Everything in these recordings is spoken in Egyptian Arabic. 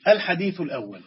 الحديث الأول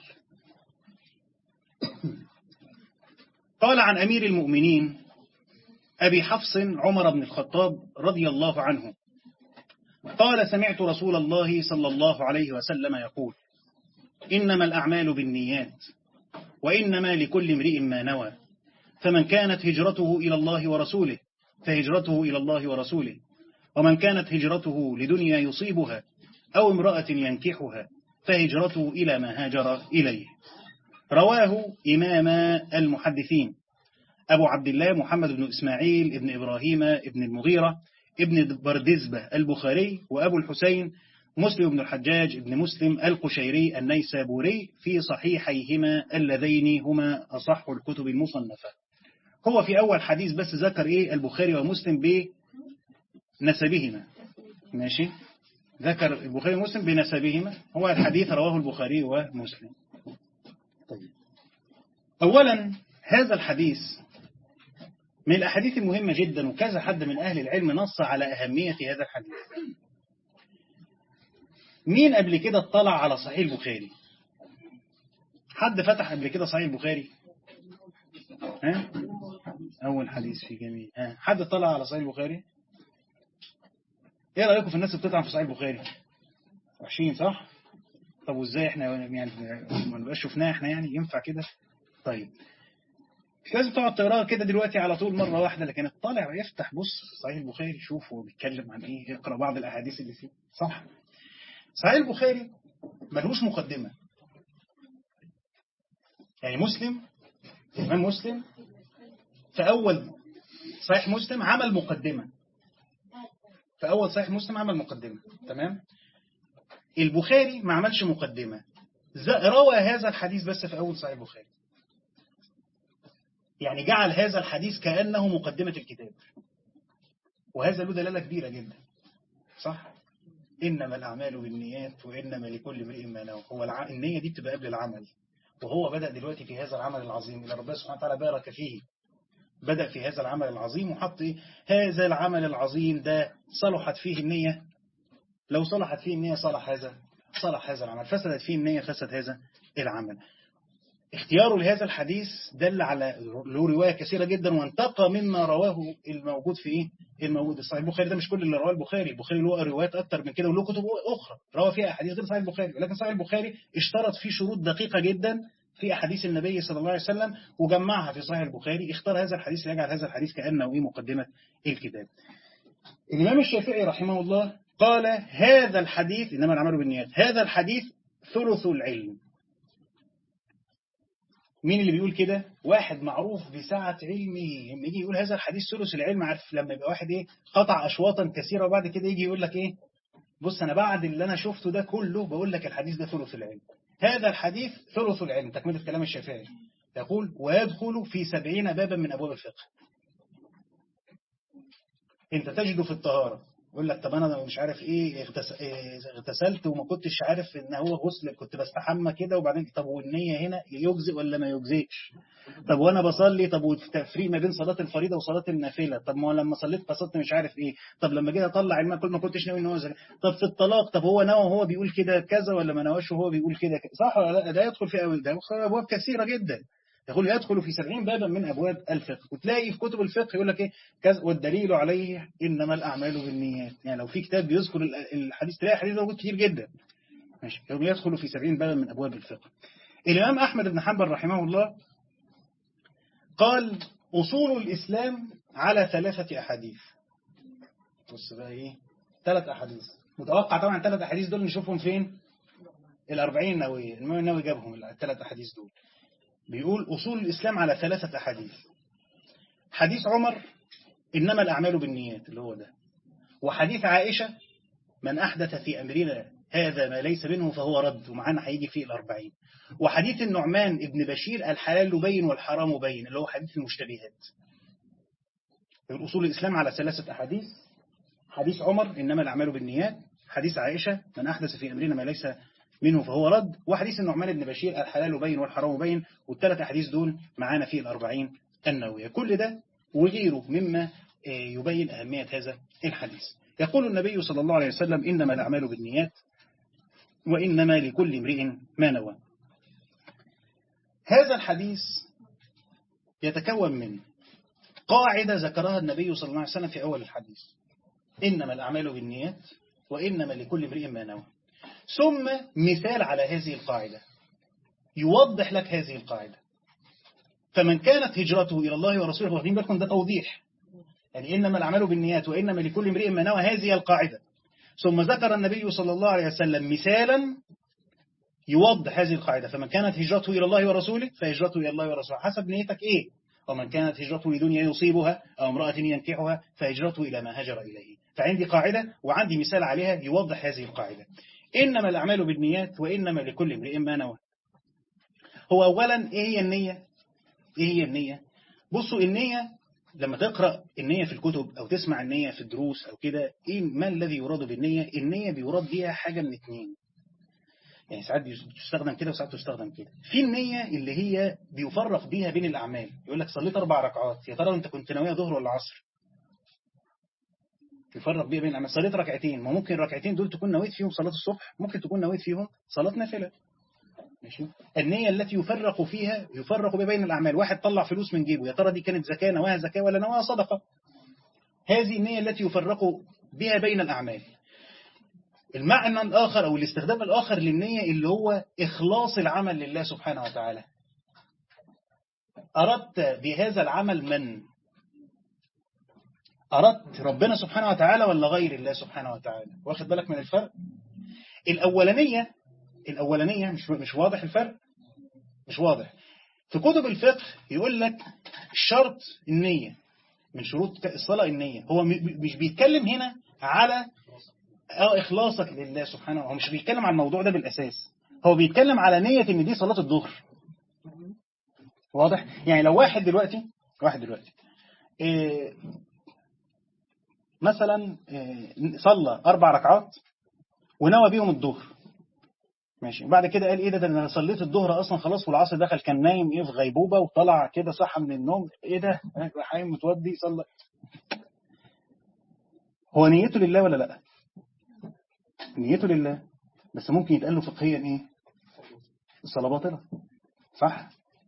قال عن أمير المؤمنين أبي حفص عمر بن الخطاب رضي الله عنه قال سمعت رسول الله صلى الله عليه وسلم يقول إنما الأعمال بالنيات وإنما لكل امرئ ما نوى فمن كانت هجرته إلى الله ورسوله فهجرته إلى الله ورسوله ومن كانت هجرته لدنيا يصيبها أو امرأة ينكحها فهجرته إلى ما هاجر إليه رواه إمام المحدثين أبو عبد الله محمد بن إسماعيل ابن إبراهيم ابن المغيرة ابن بردزبة البخاري وأبو الحسين مسلم بن الحجاج ابن مسلم القشيري النيسابوري في صحيحيهما اللذين هما أصح الكتب المصنفة هو في أول حديث بس ذكر إيه البخاري ومسلم بنسبهما ماشي ذكر البخاري ومسلم بنسبهما هو الحديث رواه البخاري ومسلم طيب أولا هذا الحديث من الأحاديث المهمة جدا وكذا حد من أهل العلم نص على أهمية هذا الحديث مين قبل كده اطلع على صحيح البخاري حد فتح قبل كده صحيح البخاري ها؟ أول حديث في جميع ها؟ حد اطلع على صحيح البخاري ايه رأيكم في الناس اللي بتطعن في صحيح البخاري وحشين صح طب وازاي احنا يعني ما نبقاش شفناه احنا يعني ينفع كده طيب مش لازم تقعد تقراها كده دلوقتي على طول مرة واحدة لكن اطلع يفتح بص صحيح البخاري شوف هو بيتكلم عن ايه اقرا بعض الاحاديث اللي فيه صح صحيح البخاري ملهوش مقدمة يعني مسلم الإمام مسلم في أول صحيح مسلم عمل مقدمة في أول صحيح مسلم عمل مقدمة تمام البخاري ما عملش مقدمة روى هذا الحديث بس في أول صحيح البخاري يعني جعل هذا الحديث كأنه مقدمة الكتاب وهذا له دلالة كبيرة جدا صح إنما الأعمال بالنيات وإنما لكل امرئ ما نوى هو الع... النية دي بتبقى قبل العمل وهو بدأ دلوقتي في هذا العمل العظيم إلى ربنا سبحانه وتعالى بارك فيه بدأ في هذا العمل العظيم وحط إيه؟ هذا العمل العظيم ده صلحت فيه النية لو صلحت فيه النية صلح هذا صلح هذا العمل فسدت فيه النية فسد هذا العمل اختياره لهذا الحديث دل على له رواية كثيرة جدا وانتقى مما رواه الموجود في ايه الموجود الصحيح البخاري ده مش كل اللي رواه البخاري البخاري له روايات اكتر من كده وله كتب اخرى روى فيها احاديث غير صحيح البخاري ولكن صحيح البخاري اشترط فيه شروط دقيقة جدا في احاديث النبي صلى الله عليه وسلم وجمعها في صحيح البخاري اختار هذا الحديث ليجعل هذا الحديث كأنه ايه مقدمة الكتاب الإمام الشافعي رحمه الله قال هذا الحديث إنما العمل بالنيات هذا الحديث ثلث العلم مين اللي بيقول كده واحد معروف بسعة علمه لما يجي يقول هذا الحديث ثلث العلم عارف لما يبقى واحد ايه قطع اشواطا كثيرة وبعد كده يجي يقول لك ايه بص انا بعد اللي انا شفته ده كله بقول لك الحديث ده ثلث العلم هذا الحديث ثلث العلم تكملة كلام الشافعي يقول ويدخل في سبعين بابا من ابواب الفقه انت تجده في الطهارة يقول لك طب انا مش عارف ايه اغتسلت وما كنتش عارف ان هو غسل كنت بستحمى كده وبعدين طب والنية هنا يجزئ ولا ما يجزئش طب وانا بصلي طب والتفريق ما بين صلاة الفريضة وصلاة النافلة طب ما لما صليت قصدت مش عارف ايه طب لما جيت اطلع الماء كل ما كنتش ناوي ان هو زي. طب في الطلاق طب هو نوى وهو بيقول كده كذا ولا ما نواش وهو بيقول كده صح ولا لا ده يدخل في اول ده ابواب كثيرة جدا يقول يدخل في سبعين بابا من أبواب الفقه وتلاقي في كتب الفقه يقول لك إيه كذا والدليل عليه إنما الأعمال بالنيات يعني لو في كتاب بيذكر الحديث تلاقي حديث موجود كتير جدا ماشي يقول يدخل في سبعين بابا من أبواب الفقه الإمام أحمد بن حنبل رحمه الله قال أصول الإسلام على ثلاثة أحاديث بص بقى إيه ثلاث أحاديث متوقع طبعا ثلاث أحاديث دول نشوفهم فين الأربعين النووية الإمام النووي جابهم الثلاث أحاديث دول بيقول أصول الإسلام على ثلاثة أحاديث حديث عمر إنما الأعمال بالنيات اللي هو ده وحديث عائشة من أحدث في أمرنا هذا ما ليس منه فهو رد ومعانا هيجي فيه الأربعين وحديث النعمان ابن بشير الحلال بين والحرام بين اللي هو حديث المشتبهات أصول الإسلام على ثلاثة أحاديث حديث عمر إنما الأعمال بالنيات حديث عائشة من أحدث في أمرنا ما ليس منه فهو رد وحديث النعمان بن بشير الحلال بين والحرام بين والثلاث أحاديث دول معانا في الأربعين النووية كل ده وغيره مما يبين أهمية هذا الحديث يقول النبي صلى الله عليه وسلم إنما الأعمال بالنيات وإنما لكل امرئ ما نوى هذا الحديث يتكون من قاعدة ذكرها النبي صلى الله عليه وسلم في أول الحديث إنما الأعمال بالنيات وإنما لكل امرئ ما نوى ثم مثال على هذه القاعدة يوضح لك هذه القاعدة فمن كانت هجرته إلى الله ورسوله واخدين بالكم ده توضيح يعني إنما الأعمال بالنيات وإنما لكل امرئ ما نوى هذه القاعدة ثم ذكر النبي صلى الله عليه وسلم مثالا يوضح هذه القاعدة فمن كانت هجرته إلى الله ورسوله فهجرته إلى الله ورسوله حسب نيتك إيه ومن كانت هجرته لدنيا يصيبها أو امرأة ينكحها فهجرته إلى ما هجر إليه فعندي قاعدة وعندي مثال عليها يوضح هذه القاعدة إنما الأعمال بالنيات وإنما لكل امرئ ما نوى هو أولا إيه هي النية إيه هي النية بصوا النية لما تقرأ النية في الكتب أو تسمع النية في الدروس أو كده إيه ما الذي يراد بالنية النية بيراد بيها حاجة من اتنين يعني ساعات بتستخدم كده وساعات تستخدم كده في النية اللي هي بيفرق بيها بين الأعمال يقول لك صليت أربع ركعات يا ترى أنت كنت ناوية ظهر ولا عصر يفرق بيها بين الأعمال صليت ركعتين ما ممكن الركعتين دول تكون نويت فيهم صلاة الصبح ممكن تكون نويت فيهم صلاة نافلة ماشي النية التي يفرق فيها يفرق بها بين الأعمال واحد طلع فلوس من جيبه يا ترى دي كانت زكاة نواها زكاة ولا نواها صدقة هذه النية التي يفرق بها بين الأعمال المعنى الآخر أو الاستخدام الآخر للنية اللي هو إخلاص العمل لله سبحانه وتعالى أردت بهذا العمل من أردت ربنا سبحانه وتعالى ولا غير الله سبحانه وتعالى واخد بالك من الفرق الأولانية الأولانية مش مش واضح الفرق مش واضح في كتب الفقه يقول لك شرط النية من شروط الصلاة النية هو مش بيتكلم هنا على اه إخلاصك لله سبحانه هو مش بيتكلم عن الموضوع ده بالأساس هو بيتكلم على نية إن دي صلاة الظهر واضح يعني لو واحد دلوقتي واحد دلوقتي إيه مثلا إيه صلى أربع ركعات ونوى بيهم الظهر ماشي وبعد كده قال ايه ده ده انا صليت الظهر اصلا خلاص والعصر دخل كان نايم ايه في غيبوبه وطلع كده صحى من النوم ايه ده حايم متودي صلى هو نيته لله ولا لا نيته لله بس ممكن يتقال له فقهيا ايه الصلاه باطله صح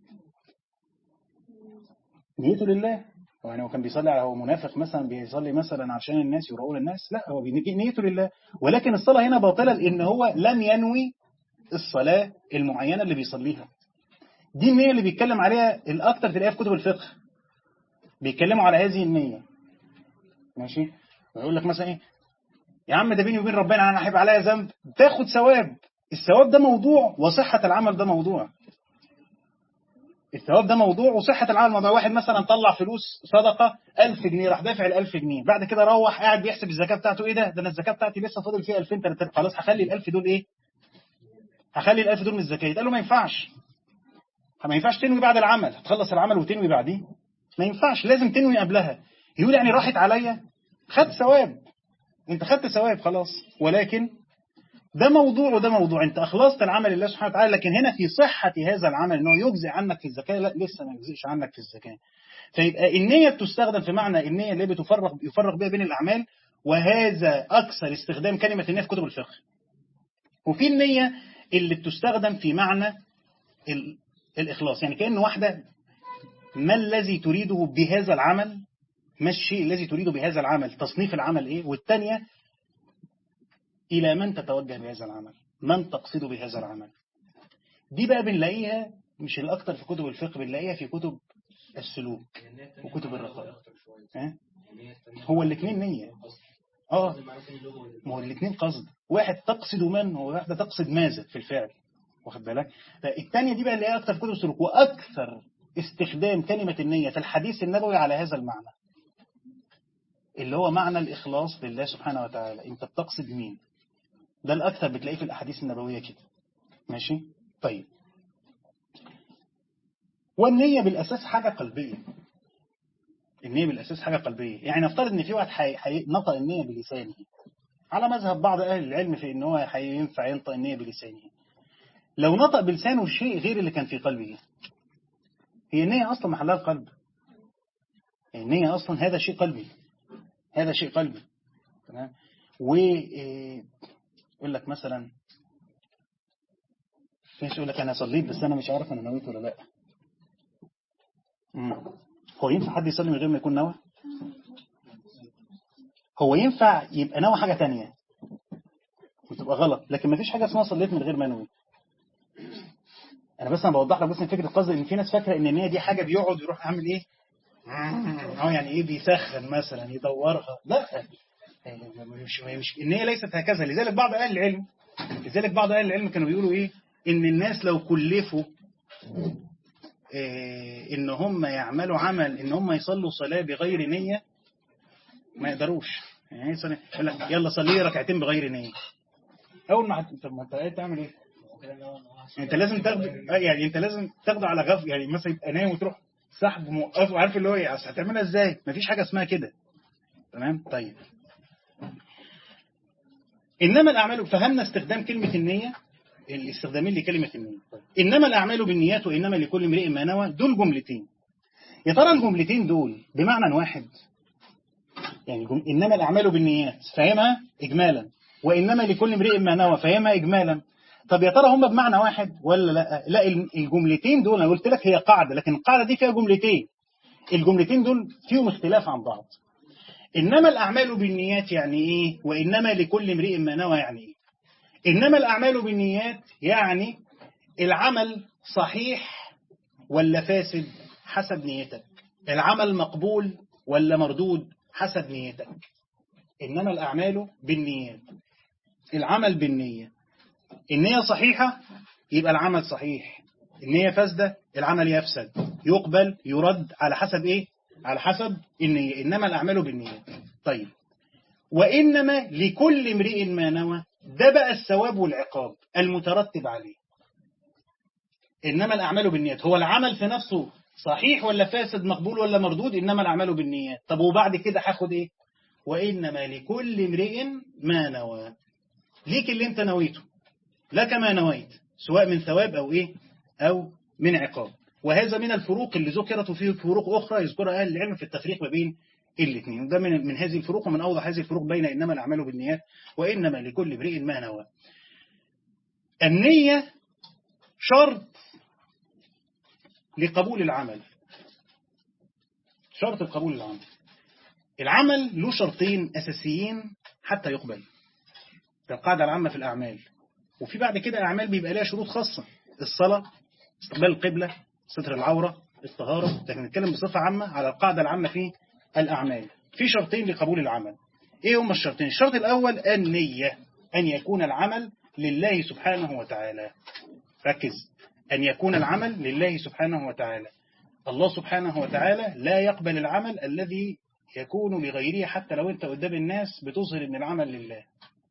نيته لله هو يعني هو كان بيصلي على هو منافق مثلا بيصلي مثلا عشان الناس يراؤوا الناس لا هو نيته لله ولكن الصلاه هنا باطله لان هو لم ينوي الصلاة المعينة اللي بيصليها دي النية اللي بيتكلم عليها الأكثر تلاقيها في كتب الفقه بيتكلموا على هذه النية ماشي ويقول لك مثلا ايه يا عم ده بيني وبين ربنا انا هيبقى عليا ذنب تاخد ثواب الثواب ده موضوع وصحة العمل ده موضوع الثواب ده موضوع وصحة العمل موضوع واحد مثلا طلع فلوس صدقة 1000 جنيه راح دافع ال 1000 جنيه بعد كده روح قاعد بيحسب الزكاة بتاعته ايه ده ده انا الزكاة بتاعتي لسه فاضل فيها 2000 3000 خلاص هخلي ال 1000 دول ايه هخلي الألف دول من الزكاة قال له ما ينفعش ما ينفعش تنوي بعد العمل هتخلص العمل وتنوي بعديه ما ينفعش لازم تنوي قبلها يقول يعني راحت عليا خدت ثواب انت خدت ثواب خلاص ولكن ده موضوع وده موضوع انت اخلصت العمل لله سبحانه وتعالى لكن هنا في صحة هذا العمل انه يجزي عنك في الزكاة لا لسه ما يجزيش عنك في الزكاة فيبقى النية بتستخدم في معنى النية اللي بتفرق يفرق بها بين الأعمال وهذا أكثر استخدام كلمة النية في كتب الفقه وفي النية اللي بتستخدم في معنى الإخلاص يعني كأن واحدة ما الذي تريده بهذا العمل ما الشيء الذي تريده بهذا العمل تصنيف العمل إيه والثانية إلى من تتوجه بهذا العمل من تقصد بهذا العمل دي بقى بنلاقيها مش الأكثر في كتب الفقه بنلاقيها في كتب السلوك وكتب الرقائق أه؟ هو الاثنين نية اه ما هو الاثنين قصد واحد تقصد من وواحدة تقصد ماذا في الفعل واخد بالك الثانية دي بقى اللي هي أكثر في كتب السلوك وأكثر استخدام كلمة النية في الحديث النبوي على هذا المعنى اللي هو معنى الإخلاص لله سبحانه وتعالى أنت بتقصد مين ده الأكثر بتلاقيه في الأحاديث النبوية كده ماشي طيب والنية بالأساس حاجة قلبية النية بالأساس حاجة قلبية يعني نفترض إن في واحد حي... حي... نطق النية بلسانه على مذهب بعض أهل العلم في إن هو هينفع ينطق النية بلسانه لو نطق بلسانه شيء غير اللي كان في قلبه هي النية أصلا محلها القلب النية أصلا هذا شيء قلبي هذا شيء قلبي تمام و يقول لك مثلا فيش يقول لك انا صليت بس انا مش عارف انا نويت ولا لا مم. هو ينفع حد يصلي من غير ما يكون نوى هو ينفع يبقى نوى حاجة تانية وتبقى غلط لكن ما فيش حاجة اسمها صليت من غير ما انوي انا بس انا بوضح لك بس فكره قصدي ان في ناس فاكره ان النيه دي حاجه بيقعد يروح عامل ايه اه يعني ايه بيسخن مثلا يدورها لا مش مش النيه ليست هكذا لذلك بعض اهل العلم لذلك بعض اهل العلم كانوا بيقولوا ايه ان الناس لو كلفوا إيه ان هم يعملوا عمل ان هم يصلوا صلاه بغير نيه ما يقدروش يعني يصلي يقول لك يلا صلي ركعتين بغير نيه اول ما هت- طب ما انت إيه تعمل ايه انت لازم تاخده آه يعني انت لازم تاخده على غفل يعني مثلا يبقى نايم وتروح سحب موقفه عارف اللي هو ايه اصل هتعملها ازاي مفيش حاجه اسمها كده تمام طيب انما الاعمال فهمنا استخدام كلمه النيه الاستخدامين لكلمه النيه طيب. انما الاعمال بالنيات وانما لكل امرئ ما نوى دول جملتين يا ترى الجملتين دول بمعنى واحد يعني جم... انما الاعمال بالنيات فاهمها اجمالا وانما لكل امرئ ما نوى فاهمها اجمالا طب يا ترى هم بمعنى واحد ولا لا لا الجملتين دول انا قلت لك هي قاعده لكن القاعده دي فيها جملتين الجملتين دول فيهم اختلاف عن بعض انما الاعمال بالنيات يعني ايه وانما لكل امرئ ما نوى يعني ايه انما الاعمال بالنيات يعني العمل صحيح ولا فاسد حسب نيتك العمل مقبول ولا مردود حسب نيتك انما الاعمال بالنيات العمل بالنيه النية صحيحة يبقى العمل صحيح النية فاسدة العمل يفسد يقبل يرد على حسب ايه على حسب النية إنما الأعمال بالنية طيب وإنما لكل امرئ ما نوى ده بقى الثواب والعقاب المترتب عليه إنما الأعمال بالنيات هو العمل في نفسه صحيح ولا فاسد مقبول ولا مردود إنما الأعمال بالنيات طب وبعد كده هاخد إيه وإنما لكل امرئ ما نوى ليك اللي انت نويته لك ما نويت سواء من ثواب أو إيه أو من عقاب وهذا من الفروق اللي ذكرت وفيه فروق أخرى يذكرها أهل العلم في التفريق ما بين الاثنين وده من من هذه الفروق ومن أوضح هذه الفروق بين إنما الأعمال بالنيات وإنما لكل امرئ ما نوى النية شرط لقبول العمل شرط لقبول العمل العمل له شرطين أساسيين حتى يقبل ده القاعدة العامة في الأعمال وفي بعد كده أعمال بيبقى لها شروط خاصة الصلاة استقبال القبلة ستر العورة الطهارة لكن نتكلم بصفة عامة على القاعدة العامة في الأعمال في شرطين لقبول العمل إيه هما الشرطين الشرط الأول النية أن يكون العمل لله سبحانه وتعالى ركز أن يكون العمل لله سبحانه وتعالى الله سبحانه وتعالى لا يقبل العمل الذي يكون لغيره حتى لو أنت قدام الناس بتظهر أن العمل لله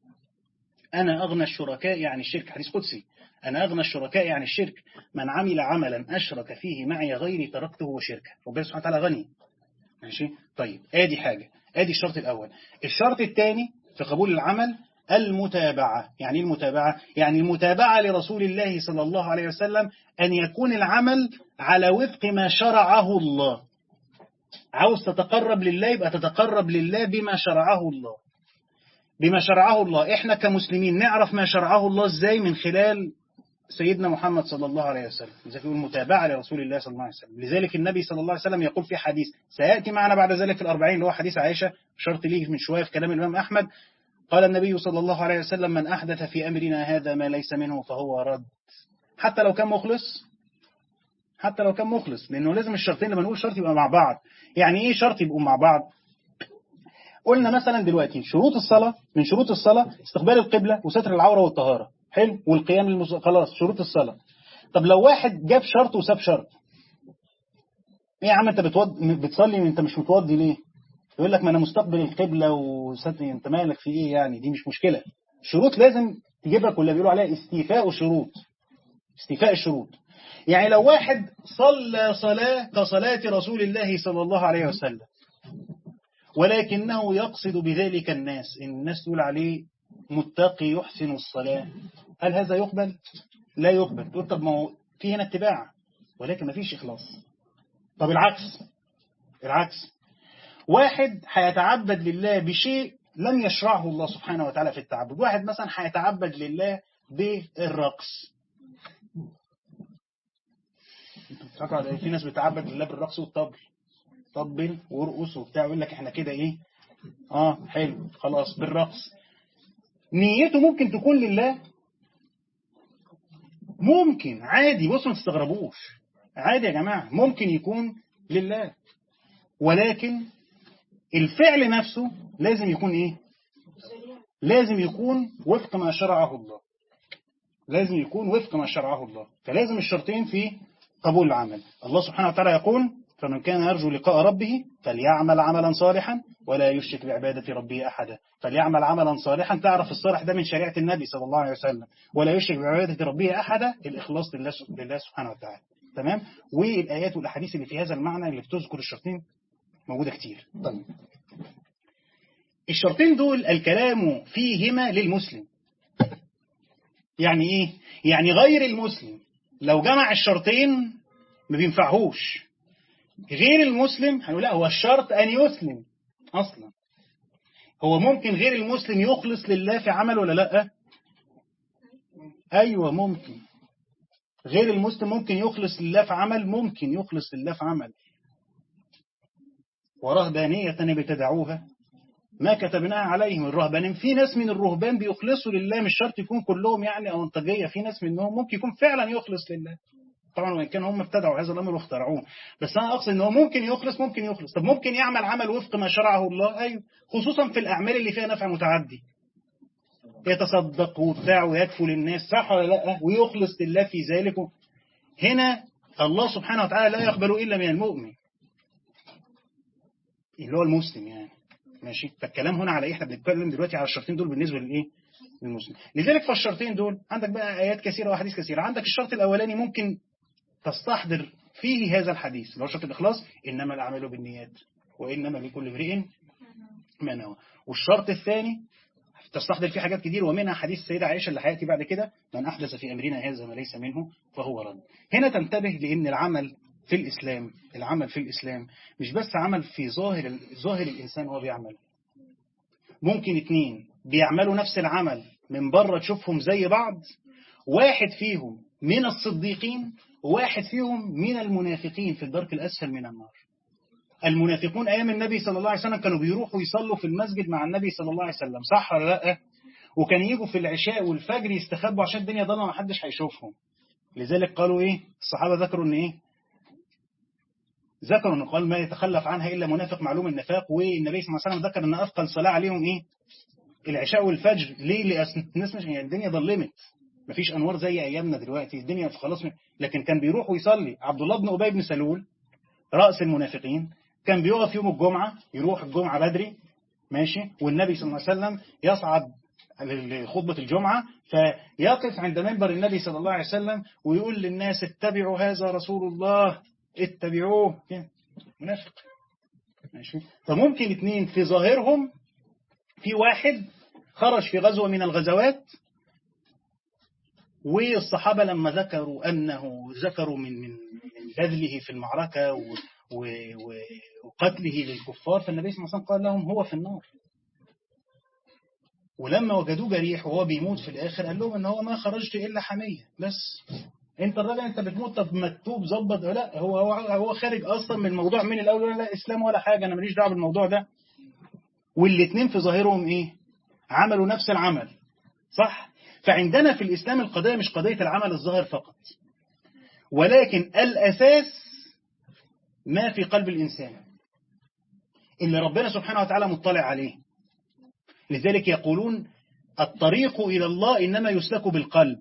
أنا أغنى الشركاء عن الشرك حديث قدسي أنا أغنى الشركاء عن الشرك من عمل عملا أشرك فيه معي غيري تركته وشركه ربنا سبحانه وتعالى غني ماشي طيب آدي حاجة آدي الشرط الأول الشرط الثاني في قبول العمل المتابعة يعني المتابعة يعني المتابعة لرسول الله صلى الله عليه وسلم أن يكون العمل على وفق ما شرعه الله عاوز تتقرب لله يبقى تتقرب لله بما شرعه الله بما شرعه الله احنا كمسلمين نعرف ما شرعه الله ازاي من خلال سيدنا محمد صلى الله عليه وسلم لذلك يقول متابعة لرسول الله صلى الله عليه وسلم لذلك النبي صلى الله عليه وسلم يقول في حديث سيأتي معنا بعد ذلك في الأربعين اللي هو حديث عائشة شرط ليه من شوية في كلام الإمام أحمد قال النبي صلى الله عليه وسلم من أحدث في أمرنا هذا ما ليس منه فهو رد حتى لو كان مخلص حتى لو كان مخلص لأنه لازم الشرطين لما نقول شرط يبقى مع بعض يعني إيه شرط يبقوا مع بعض قلنا مثلا دلوقتي شروط الصلاة من شروط الصلاة استقبال القبلة وستر العورة والطهارة حلو والقيام المس... خلاص شروط الصلاة طب لو واحد جاب شرط وساب شرط ايه يا عم انت بتود... بتصلي انت مش متوضي ليه يقول لك ما انا مستقبل القبلة وستر انت مالك في ايه يعني دي مش مشكلة شروط لازم تجيبها كلها بيقولوا عليها استيفاء الشروط استيفاء الشروط يعني لو واحد صلى صلاة كصلاة رسول الله صلى الله عليه وسلم ولكنه يقصد بذلك الناس الناس تقول عليه متقي يحسن الصلاة هل هذا يقبل؟ لا يقبل تقول طب ما هو في هنا اتباع ولكن ما فيش إخلاص طب العكس العكس واحد هيتعبد لله بشيء لم يشرعه الله سبحانه وتعالى في التعبد واحد مثلا هيتعبد لله بالرقص فاكر في ناس بتعبد لله بالرقص والطبل طبل وارقص وبتاع يقول لك احنا كده ايه اه حلو خلاص بالرقص نيته ممكن تكون لله ممكن عادي بصوا ما تستغربوش عادي يا جماعة ممكن يكون لله ولكن الفعل نفسه لازم يكون ايه لازم يكون وفق ما شرعه الله لازم يكون وفق ما شرعه الله فلازم الشرطين في قبول العمل الله سبحانه وتعالى يقول فمن كان يرجو لقاء ربه فليعمل عملا صالحا ولا يشرك بعبادة ربه أحدا فليعمل عملا صالحا تعرف الصالح ده من شريعة النبي صلى الله عليه وسلم ولا يشرك بعبادة ربه أحدا الإخلاص لله, لله سبحانه وتعالى تمام والآيات والأحاديث اللي في هذا المعنى اللي بتذكر الشرطين موجودة كتير طيب الشرطين دول الكلام فيهما للمسلم يعني ايه يعني غير المسلم لو جمع الشرطين ما بينفعهوش غير المسلم هنقول لا هو الشرط أن يسلم أصلا هو ممكن غير المسلم يخلص لله في عمل ولا لا أيوة ممكن غير المسلم ممكن يخلص لله في عمل ممكن يخلص لله في عمل ورهبانية ابتدعوها ما كتبناها عليهم الرهبان في ناس من الرهبان بيخلصوا لله مش شرط يكون كلهم يعني أو انتاجية في ناس منهم ممكن يكون فعلا يخلص لله طبعا وإن كان هم ابتدعوا هذا الأمر واخترعوه بس أنا أقصد إن هو ممكن يخلص ممكن يخلص طب ممكن يعمل عمل وفق ما شرعه الله أيوه خصوصا في الأعمال اللي فيها نفع متعدي يتصدق وبتاع ويكفل الناس صح ولا لا ويخلص لله في ذلك هنا الله سبحانه وتعالى لا يقبل إلا من المؤمن اللي هو المسلم يعني ماشي فالكلام هنا على ايه احنا بنتكلم دلوقتي على الشرطين دول بالنسبه للايه للمسلم لذلك فالشرطين دول عندك بقى ايات كثيره واحاديث كثيره عندك الشرط الاولاني ممكن تستحضر فيه هذا الحديث اللي هو شرط الاخلاص انما الاعمال بالنيات وانما لكل امرئ ما نوى والشرط الثاني تستحضر فيه حاجات كتير ومنها حديث السيدة عائشة اللي هياتي بعد كده من أحدث في أمرنا هذا ما ليس منه فهو رد هنا تنتبه لأن العمل في الإسلام العمل في الإسلام مش بس عمل في ظاهر ظاهر الإنسان وهو بيعمل ممكن اتنين بيعملوا نفس العمل من بره تشوفهم زي بعض واحد فيهم من الصديقين وواحد فيهم من المنافقين في الدرك الأسفل من النار المنافقون أيام النبي صلى الله عليه وسلم كانوا بيروحوا يصلوا في المسجد مع النبي صلى الله عليه وسلم صح ولا لا وكان يجوا في العشاء والفجر يستخبوا عشان الدنيا ضلمه ما حدش هيشوفهم لذلك قالوا ايه الصحابة ذكروا ان ايه ذكروا ان قال ما يتخلف عنها الا منافق معلوم النفاق والنبي صلى الله عليه وسلم ذكر ان اثقل صلاه عليهم ايه العشاء والفجر ليه لأن الناس مش يعني الدنيا ظلمت مفيش انوار زي ايامنا دلوقتي الدنيا خلاص لكن كان بيروح ويصلي عبد الله بن ابي بن سلول راس المنافقين كان بيقف يوم الجمعه يروح الجمعه بدري ماشي والنبي صلى الله عليه وسلم يصعد لخطبة الجمعة فيقف عند منبر النبي صلى الله عليه وسلم ويقول للناس اتبعوا هذا رسول الله اتبعوه منافق ماشي فممكن اثنين في ظاهرهم في واحد خرج في غزوة من الغزوات والصحابة لما ذكروا أنه ذكروا من من من بذله في المعركة وقتله للكفار فالنبي صلى الله عليه وسلم قال لهم هو في النار ولما وجدوه جريح وهو بيموت في الآخر قال لهم ان هو ما خرجت إلا حمية بس انت الراجل انت بتموت طب مكتوب ظبط لا هو هو هو خارج اصلا من الموضوع من الاول ولا لا اسلام ولا حاجه انا ماليش دعوه بالموضوع ده والاثنين في ظاهرهم ايه عملوا نفس العمل صح فعندنا في الاسلام القضيه مش قضيه العمل الظاهر فقط ولكن الاساس ما في قلب الانسان اللي ربنا سبحانه وتعالى مطلع عليه لذلك يقولون الطريق الى الله انما يسلك بالقلب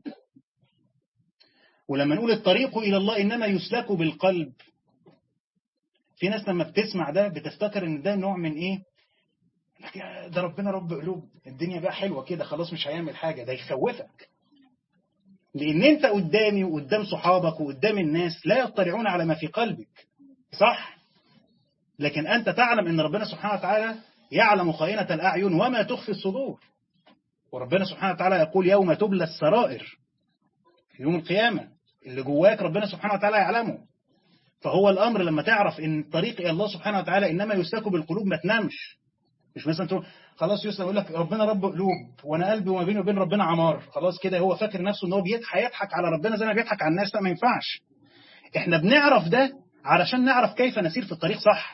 ولما نقول الطريق إلى الله إنما يسلك بالقلب في ناس لما بتسمع ده بتفتكر ان ده نوع من ايه ده ربنا رب قلوب الدنيا بقى حلوة كده خلاص مش هيعمل حاجة ده يخوفك لان انت قدامي وقدام صحابك وقدام الناس لا يطلعون على ما في قلبك صح لكن انت تعلم ان ربنا سبحانه وتعالى يعلم خائنة الاعين وما تخفي الصدور وربنا سبحانه وتعالى يقول يوم تبلى السرائر في يوم القيامة اللي جواك ربنا سبحانه وتعالى يعلمه فهو الأمر لما تعرف إن طريق إلى الله سبحانه وتعالى إنما يسلك بالقلوب ما تنامش مش مثلا تقول خلاص يسلم يقول لك ربنا رب قلوب وانا قلبي وما بيني وبين ربنا عمار خلاص كده هو فاكر نفسه ان هو بيضحك هيضحك على ربنا زي ما بيضحك على الناس لا ما ينفعش احنا بنعرف ده علشان نعرف كيف نسير في الطريق صح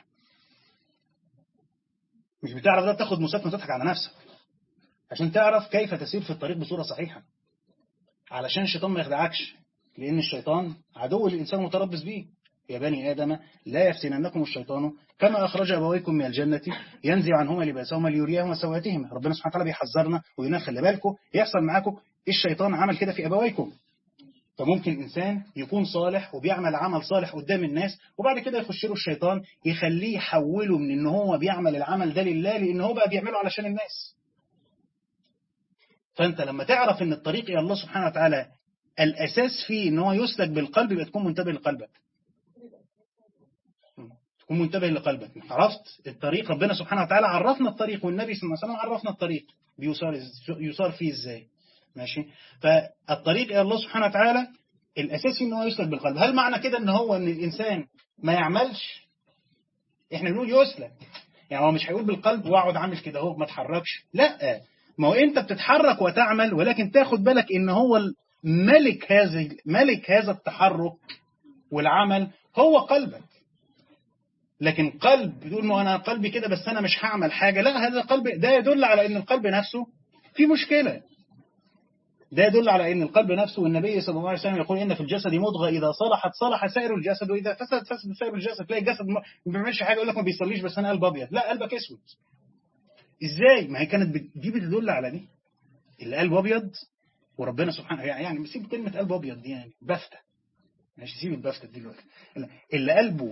مش بتعرف ده تاخد مسكن وتضحك على نفسك عشان تعرف كيف تسير في الطريق بصورة صحيحة علشان الشيطان ما يخدعكش لأن الشيطان عدو للإنسان متربص به يا بني آدم لا يفتننكم الشيطان كما أخرج أبويكم من الجنة ينزع عنهما لباسهما ليريهما سواتهما ربنا سبحانه وتعالى بيحذرنا ويقول خلي بالكم يحصل معاكم الشيطان عمل كده في أبويكم فممكن إنسان يكون صالح وبيعمل عمل صالح قدام الناس وبعد كده يخش له الشيطان يخليه يحوله من إن هو بيعمل العمل ده لله لأن هو بقى بيعمله علشان الناس فأنت لما تعرف إن الطريق إلى الله سبحانه وتعالى الأساس فيه إن هو يسلك بالقلب يبقى تكون منتبه لقلبك تكون منتبه لقلبك عرفت الطريق ربنا سبحانه وتعالى عرفنا الطريق والنبي صلى الله عليه وسلم عرفنا الطريق بيصار يصار فيه ازاي ماشي فالطريق الى الله سبحانه وتعالى الاساسي ان هو يسلك بالقلب هل معنى كده ان هو ان الانسان ما يعملش احنا بنقول يسلك يعني هو مش هيقول بالقلب واقعد عامل كده اهو ما اتحركش لا ما هو انت بتتحرك وتعمل ولكن تاخد بالك ان هو ملك هذا ملك هذا التحرك والعمل هو قلبك لكن قلب بتقول ما انا قلبي كده بس انا مش هعمل حاجه لا هذا قلب ده يدل على ان القلب نفسه في مشكله ده يدل على ان القلب نفسه والنبي صلى الله عليه وسلم يقول ان في الجسد مضغه اذا صلحت صلح سائر الجسد واذا فسد فسد سائر الجسد تلاقي الجسد ما بيعملش حاجه يقول لك ما بيصليش بس انا قلب ابيض لا قلبك اسود ازاي ما هي كانت دي بتدل على دي اللي قلبه ابيض وربنا سبحانه يعني سيب كلمه قلب ابيض دي يعني بفته ماشي سيب البفته دلوقتي اللي قلبه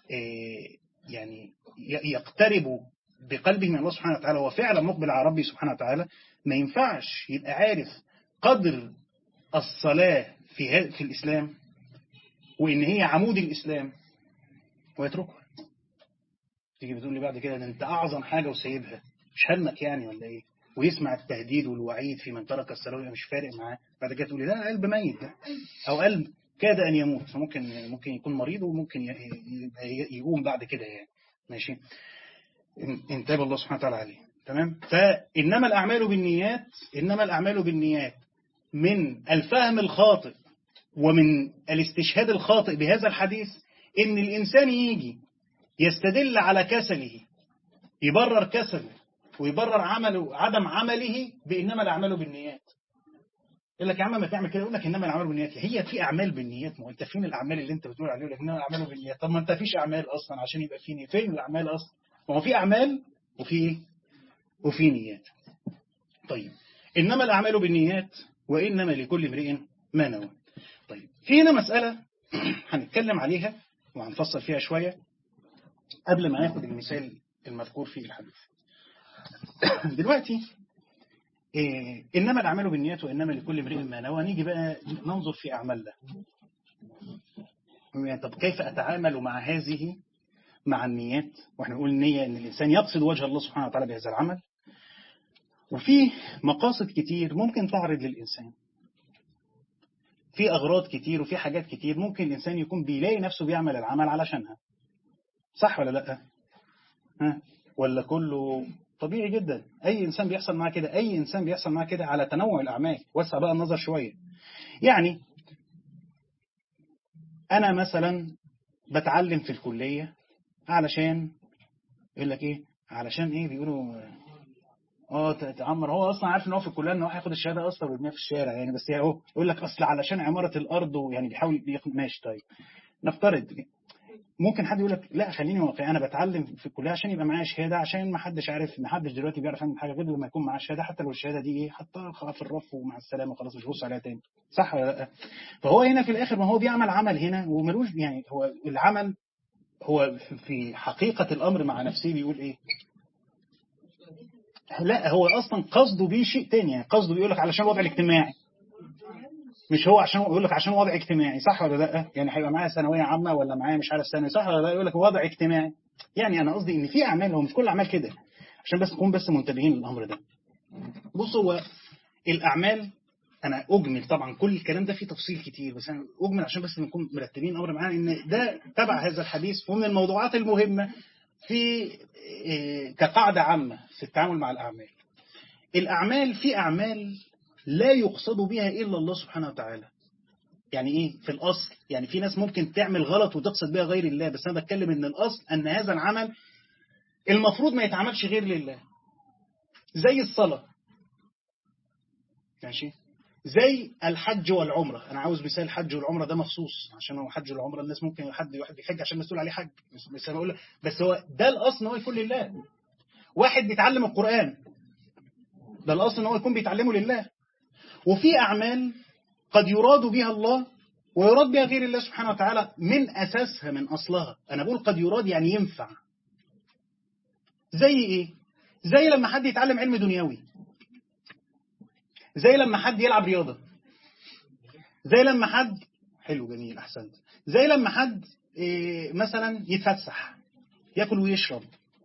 يعني يقترب بقلبه من الله سبحانه وتعالى هو فعلا مقبل على ربي سبحانه وتعالى ما ينفعش يبقى عارف قدر الصلاة في في الإسلام وإن هي عمود الإسلام ويتركها تيجي بتقول لي بعد كده ده أنت أعظم حاجة وسايبها مش همك يعني ولا إيه ويسمع التهديد والوعيد في من ترك الصلاة مش فارق معاه بعد كده تقول لي لا قلب ميت ده أو قلب كاد أن يموت فممكن ممكن يكون مريض وممكن يقوم بعد كده يعني ماشي انتبه الله سبحانه وتعالى عليه تمام فإنما الأعمال بالنيات إنما الأعمال بالنيات من الفهم الخاطئ ومن الاستشهاد الخاطئ بهذا الحديث إن الإنسان يجي يستدل على كسله يبرر كسله ويبرر عمله عدم عمله بإنما الأعمال بالنيات يقول لك يا عم ما تعمل كده يقول لك انما الاعمال بالنيات هي في اعمال بالنيات ما هو انت فين الاعمال اللي انت بتقول عليه يقول لك انما الاعمال بالنيات طب ما انت فيش اعمال اصلا عشان يبقى في فين الاعمال اصلا ما هو في اعمال وفي وفي نيات طيب انما الاعمال بالنيات وانما لكل امرئ ما نوى طيب في هنا مساله هنتكلم عليها وهنفصل فيها شويه قبل ما ناخد المثال المذكور في الحديث دلوقتي إيه إنما الأعمال بالنيات وإنما لكل امرئ ما نوى نيجي بقى ننظر في أعمالنا يعني طب كيف أتعامل مع هذه مع النيات وإحنا نقول النية إن الإنسان يقصد وجه الله سبحانه وتعالى بهذا العمل وفي مقاصد كتير ممكن تعرض للإنسان في أغراض كتير وفي حاجات كتير ممكن الإنسان يكون بيلاقي نفسه بيعمل العمل علشانها صح ولا لأ ها ولا كله طبيعي جدا أي إنسان بيحصل معاه كده أي إنسان بيحصل معاه كده على تنوع الأعمال وسع بقى النظر شوية يعني أنا مثلا بتعلم في الكلية علشان يقول لك إيه علشان إيه بيقولوا اه تعمر هو اصلا عارف ان هو في الكليه ان هو هياخد الشهاده اصلا ويرميها في الشارع يعني بس هو يقول لك اصل علشان عماره الارض ويعني بيحاول ياخد ماشي طيب نفترض ممكن حد يقول لك لا خليني واقعي انا بتعلم في الكليه عشان يبقى معايا شهاده عشان ما حدش عارف ما حدش دلوقتي بيعرف يعمل حاجه غير لما يكون معاه شهاده حتى لو الشهاده دي ايه حطها في الرف ومع السلامه خلاص مش بص عليها تاني صح ولا لا فهو هنا في الاخر ما هو بيعمل عمل هنا وملوش يعني هو العمل هو في حقيقه الامر مع نفسه بيقول ايه لا هو اصلا قصده بيه شيء تاني يعني قصده بيقول لك علشان الوضع الاجتماعي مش هو عشان يقول لك عشان وضع اجتماعي صح ولا لا يعني هيبقى معايا ثانويه عامه ولا معايا مش عارف ثانوي صح ولا لا يقول لك وضع اجتماعي يعني انا قصدي ان في اعمال هو مش كل الاعمال كده عشان بس نكون بس منتبهين للامر ده بص هو الاعمال انا اجمل طبعا كل الكلام ده فيه تفصيل كتير بس انا اجمل عشان بس نكون مرتبين الامر معانا ان ده تبع هذا الحديث ومن الموضوعات المهمه في كقاعده عامه في التعامل مع الاعمال الاعمال في اعمال لا يقصد بها إلا الله سبحانه وتعالى يعني ايه في الاصل يعني في ناس ممكن تعمل غلط وتقصد بها غير الله بس انا بتكلم ان الاصل ان هذا العمل المفروض ما يتعملش غير لله زي الصلاة ماشي زي الحج والعمرة أنا عاوز مثال الحج والعمرة ده مخصوص عشان هو حج والعمرة الناس ممكن حد واحد بيحج عشان مسؤول عليه حج بس أنا بقول بس هو ده الأصل إن هو يكون لله واحد بيتعلم القرآن ده الأصل إن هو يكون بيتعلمه لله وفي أعمال قد يراد بها الله ويراد بها غير الله سبحانه وتعالى من أساسها من أصلها أنا بقول قد يراد يعني ينفع زي إيه زي لما حد يتعلم علم دنيوي زي لما حد يلعب رياضة زي لما حد حلو جميل أحسنت زي لما حد إيه مثلا يتفسح ياكل ويشرب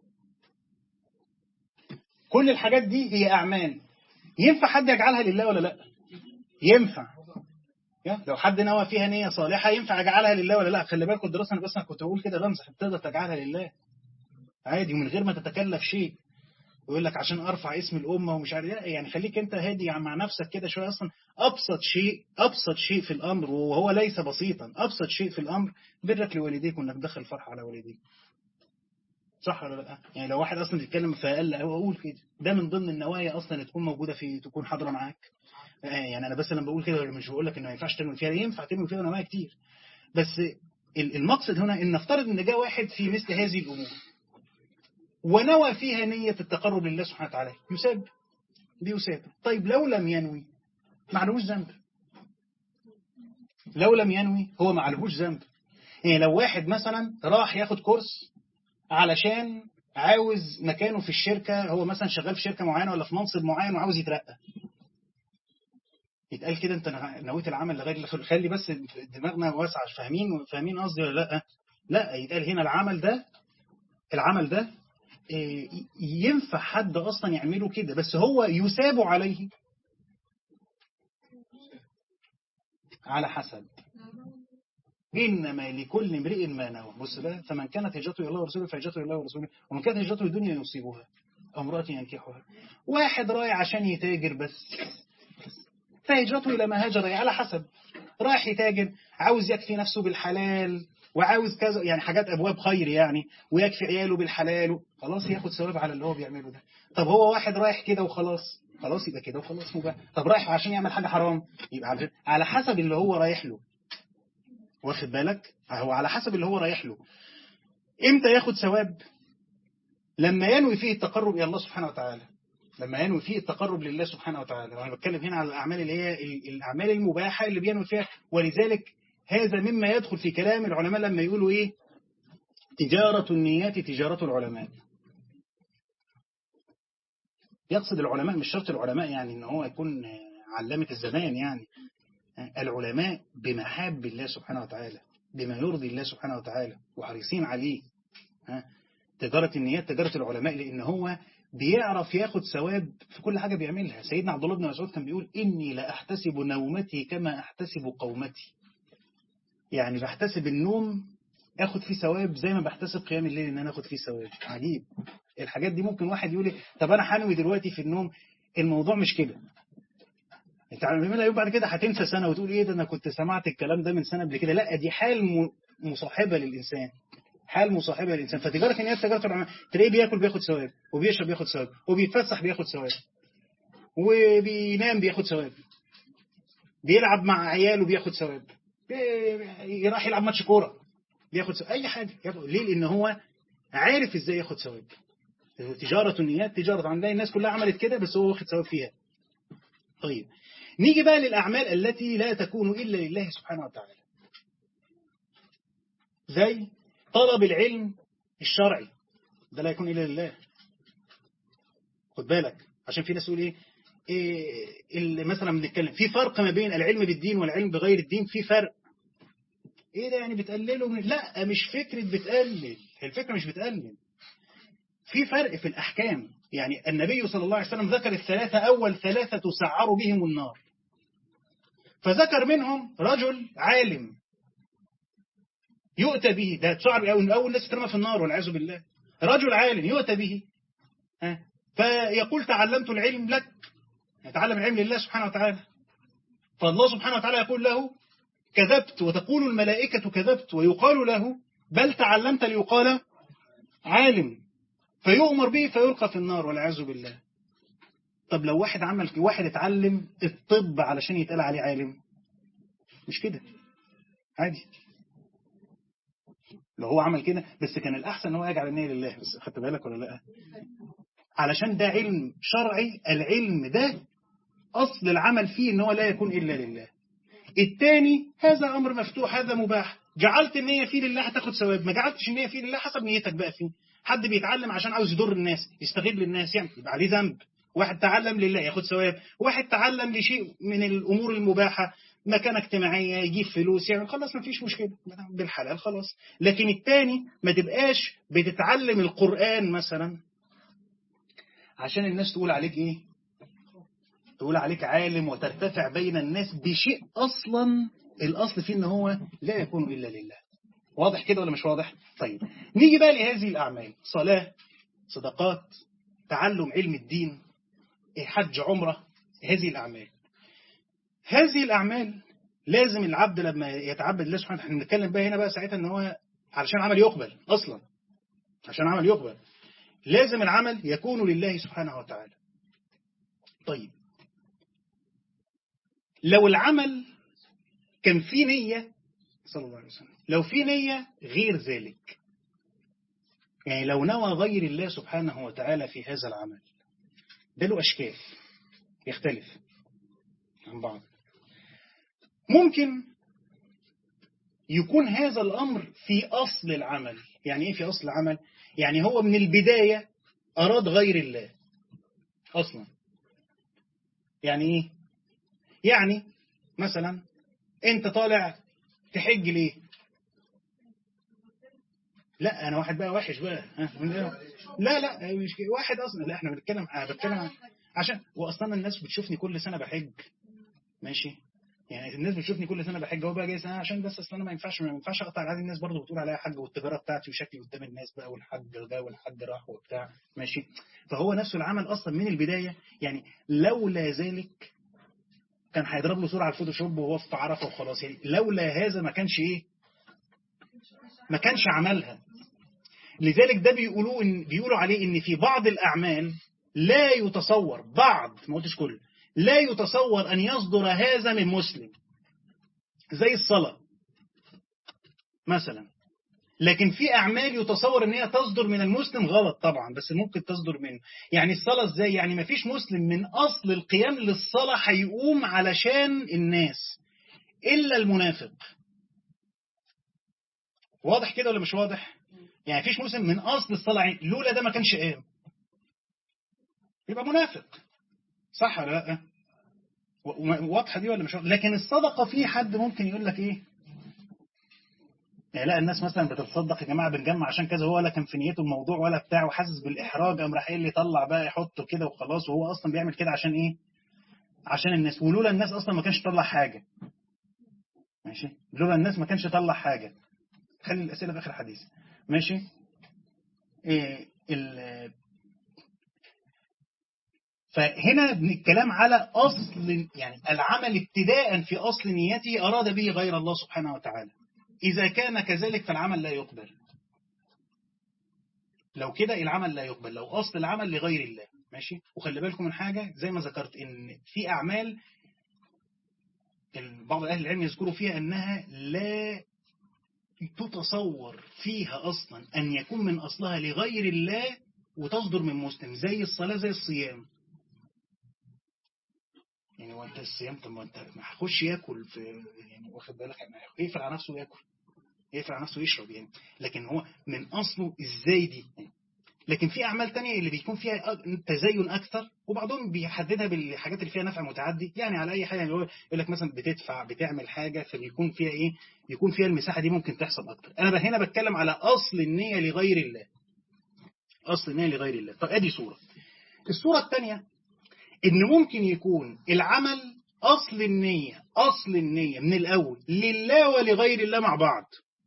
كل الحاجات دي هي أعمال ينفع حد يجعلها لله ولا لا ينفع لو حد نوى فيها نية صالحة ينفع يجعلها لله ولا لا خلي بالكم الدراسة أنا بس أنا كنت بقول كده بمزح تقدر تجعلها لله عادي ومن غير ما تتكلف شيء ويقول لك عشان ارفع اسم الامه ومش عارف يعني خليك انت هادي مع نفسك كده شويه اصلا ابسط شيء ابسط شيء في الامر وهو ليس بسيطا ابسط شيء في الامر برك لوالديك وانك تدخل فرحه على والديك صح ولا لا يعني لو واحد اصلا بيتكلم فاقل او اقول كده ده من ضمن النوايا اصلا تكون موجوده في تكون حاضره معاك يعني انا بس لما بقول كده مش بقول لك انه ما ينفعش تعمل فيها ينفع تعمل فيها نوايا كتير بس المقصد هنا ان نفترض ان جاء واحد في مثل هذه الامور ونوى فيها نية التقرب لله سبحانه وتعالى يساب بيساب طيب لو لم ينوي معلهوش ذنب لو لم ينوي هو معلهوش ذنب يعني لو واحد مثلا راح ياخد كورس علشان عاوز مكانه في الشركة هو مثلا شغال في شركة معينة ولا في منصب معين وعاوز يترقى يتقال كده انت نويت العمل لغاية خلي بس دماغنا واسعة فاهمين فاهمين قصدي ولا لا لا يتقال هنا العمل ده العمل ده ينفع حد أصلا يعمله كده بس هو يساب عليه على حسب إنما لكل امرئ ما نوى بص بقى فمن كانت هجرته إلى الله ورسوله فهجرته إلى الله ورسوله ومن كانت هجرته للدنيا يصيبها أو امرأة ينكحها واحد رايح عشان يتاجر بس فهجرته إلى ما هاجر على حسب رايح يتاجر عاوز يكفي نفسه بالحلال وعاوز كذا يعني حاجات أبواب خير يعني ويكفي عياله بالحلال خلاص ياخد ثواب على اللي هو بيعمله ده طب هو واحد رايح كده وخلاص خلاص يبقى كده وخلاص مباح طب رايح عشان يعمل حاجة حرام يبقى على حسب اللي هو رايح له واخد بالك هو على حسب اللي هو رايح له امتى ياخد ثواب لما ينوي فيه التقرب إلى الله سبحانه وتعالى لما ينوي فيه التقرب لله سبحانه وتعالى وانا بتكلم هنا على الأعمال اللي هي الأعمال المباحة اللي بينوي فيها ولذلك هذا مما يدخل في كلام العلماء لما يقولوا إيه تجارة النيات تجارة العلماء يقصد العلماء مش شرط العلماء يعني ان هو يكون علامة الزمان يعني العلماء بمحاب الله سبحانه وتعالى بما يرضي الله سبحانه وتعالى وحريصين عليه تجارة النيات تجارة العلماء لأن هو بيعرف ياخد ثواب في كل حاجة بيعملها سيدنا عبد الله بن مسعود كان بيقول إني لا أحتسب نومتي كما أحتسب قومتي يعني بحتسب النوم اخد فيه ثواب زي ما بحتسب قيام الليل ان انا اخد فيه ثواب عجيب الحاجات دي ممكن واحد يقول طب انا حنوي دلوقتي في النوم الموضوع مش كده انت عارف يوم بعد كده هتنسى سنه وتقول ايه ده انا كنت سمعت الكلام ده من سنه قبل كده لا دي حال مصاحبه للانسان حال مصاحبه للانسان فتجاره النيات تجاره العلماء تلاقيه بياكل بياخد ثواب وبيشرب بياخد ثواب وبيتفسح بياخد ثواب وبينام بياخد ثواب بيلعب مع عياله بياخد ثواب راح يلعب ماتش كوره بياخد ثواب اي حاجه ياخد. ليه لان هو عارف ازاي ياخد ثواب تجاره النيات تجاره عندنا الناس كلها عملت كده بس هو واخد ثواب فيها طيب نيجي بقى للاعمال التي لا تكون الا لله سبحانه وتعالى زي طلب العلم الشرعي ده لا يكون الا لله خد بالك عشان في ناس تقول ايه إيه اللي مثلا بنتكلم في فرق ما بين العلم بالدين والعلم بغير الدين في فرق ايه ده يعني بتقلله من لا مش فكرة بتقلل الفكرة مش بتقلل في فرق في الأحكام يعني النبي صلى الله عليه وسلم ذكر الثلاثة أول ثلاثة تسعر بهم النار فذكر منهم رجل عالم يؤتى به ده تسعر أول, أول ناس ترمى في النار والعياذ بالله رجل عالم يؤتى به ها فيقول تعلمت العلم لك يتعلم العلم لله سبحانه وتعالى فالله سبحانه وتعالى يقول له كذبت وتقول الملائكة كذبت ويقال له بل تعلمت ليقال عالم فيؤمر به فيلقى في النار والعياذ بالله طب لو واحد عمل واحد اتعلم الطب علشان يتقال عليه عالم مش كده عادي لو هو عمل كده بس كان الأحسن ان هو يجعل النية لله بس خدت بالك ولا لا علشان ده علم شرعي العلم ده أصل العمل فيه ان هو لا يكون إلا لله الثاني هذا أمر مفتوح هذا مباح جعلت النية فيه لله هتاخد ثواب ما جعلتش النية فيه لله حسب نيتك بقى فيه حد بيتعلم عشان عاوز يضر الناس يستغل الناس يعني يبقى عليه ذنب واحد تعلم لله ياخد ثواب واحد تعلم لشيء من الأمور المباحة مكانة اجتماعية يجيب فلوس يعني خلاص ما فيش مشكلة بالحلال خلاص لكن التاني ما تبقاش بتتعلم القرآن مثلا عشان الناس تقول عليك ايه تقول عليك عالم وترتفع بين الناس بشيء أصلا الأصل فيه ان هو لا يكون إلا لله واضح كده ولا مش واضح طيب نيجي بقى لهذه الأعمال صلاة صدقات تعلم علم الدين حج عمرة هذه الأعمال هذه الأعمال لازم العبد لما يتعبد الله سبحانه وتعالى بنتكلم بقى هنا بقى ساعتها ان هو علشان عمل يقبل أصلا عشان عمل يقبل لازم العمل يكون لله سبحانه وتعالى طيب لو العمل كان فيه نية صلى الله عليه وسلم لو في نية غير ذلك يعني لو نوى غير الله سبحانه وتعالى في هذا العمل ده له أشكال يختلف عن بعض ممكن يكون هذا الأمر في أصل العمل يعني إيه في أصل العمل يعني هو من البداية أراد غير الله أصلا يعني إيه يعني مثلا أنت طالع تحج ليه لا أنا واحد بقى وحش بقى لا لا مش واحد أصلا لا احنا بنتكلم أنا بتكلم عشان وأصلا الناس بتشوفني كل سنة بحج ماشي يعني الناس بتشوفني كل سنه بحج هو بقى جاي سنه عشان بس اصل انا ما ينفعش ما ينفعش اقطع العادي الناس برضه بتقول عليا حج والتجاره بتاعتي وشكلي قدام الناس بقى والحج ده والحج راح وبتاع ماشي فهو نفسه العمل اصلا من البدايه يعني لولا ذلك كان هيضرب له صوره على الفوتوشوب وهو في عرفه وخلاص يعني لولا هذا ما كانش ايه ما كانش عملها لذلك ده بيقولوا إن بيقولوا عليه ان في بعض الاعمال لا يتصور بعض ما قلتش كل لا يتصور أن يصدر هذا من مسلم زي الصلاة مثلا لكن في أعمال يتصور أن هي تصدر من المسلم غلط طبعا بس ممكن تصدر منه يعني الصلاة ازاي يعني ما فيش مسلم من أصل القيام للصلاة هيقوم علشان الناس إلا المنافق واضح كده ولا مش واضح يعني فيش مسلم من أصل الصلاة لولا ده ما كانش قام يبقى منافق صح ولا لا واضحه دي ولا مش واضحه لكن الصدقه في حد ممكن يقول لك ايه يعني لا الناس مثلا بتتصدق يا جماعه بنجمع عشان كذا هو ولا كان في نيته الموضوع ولا بتاع وحاسس بالاحراج قام راح اللي يطلع بقى يحطه كده وخلاص وهو اصلا بيعمل كده عشان ايه عشان الناس ولولا الناس اصلا ما كانش طلع حاجه ماشي لولا الناس ما كانش طلع حاجه خلي الاسئله في اخر الحديث ماشي إيه ال فهنا الكلام على أصل يعني العمل ابتداء في أصل نيته أراد به غير الله سبحانه وتعالى إذا كان كذلك فالعمل لا يقبل لو كده العمل لا يقبل لو أصل العمل لغير الله ماشي وخلي بالكم من حاجة زي ما ذكرت إن في أعمال بعض أهل العلم يذكروا فيها أنها لا تتصور فيها أصلا أن يكون من أصلها لغير الله وتصدر من مسلم زي الصلاة زي الصيام يعني وانت الصيام طب ما انت ما هيخش ياكل في يعني واخد بالك يقفل على نفسه ياكل يقفل على نفسه يشرب يعني لكن هو من اصله ازاي دي يعني لكن في اعمال تانية اللي بيكون فيها تزين اكثر وبعضهم بيحددها بالحاجات اللي فيها نفع متعدي يعني على اي حاجه يعني يقول لك مثلا بتدفع بتعمل حاجه فبيكون فيها ايه يكون فيها المساحه دي ممكن تحصل اكتر انا هنا بتكلم على اصل النيه لغير الله اصل النيه لغير الله طب ادي صوره الصوره الثانيه ان ممكن يكون العمل اصل النية اصل النية من الاول لله ولغير الله مع بعض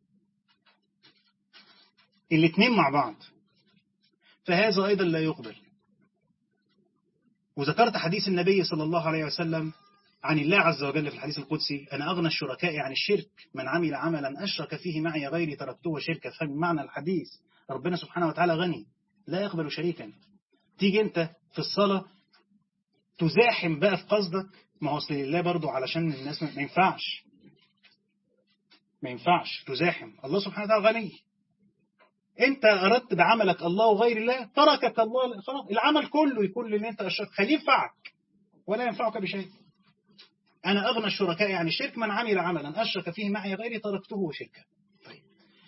الاثنين مع بعض فهذا ايضا لا يقبل وذكرت حديث النبي صلى الله عليه وسلم عن الله عز وجل في الحديث القدسي أنا أغنى الشركاء عن الشرك من عمل عملا أشرك فيه معي غيري تركته شركا فمعنى الحديث ربنا سبحانه وتعالى غني لا يقبل شريكا تيجي أنت في الصلاة تزاحم بقى في قصدك ما هو أصل لله برضو علشان الناس ما ينفعش ما ينفعش تزاحم الله سبحانه وتعالى غني انت اردت بعملك الله وغير الله تركك الله خلاص العمل كله يكون اللي انت اشرك خليه ينفعك ولا ينفعك بشيء انا اغنى الشركاء يعني الشرك من عمل عملا اشرك فيه معي غيري تركته وشركا طيب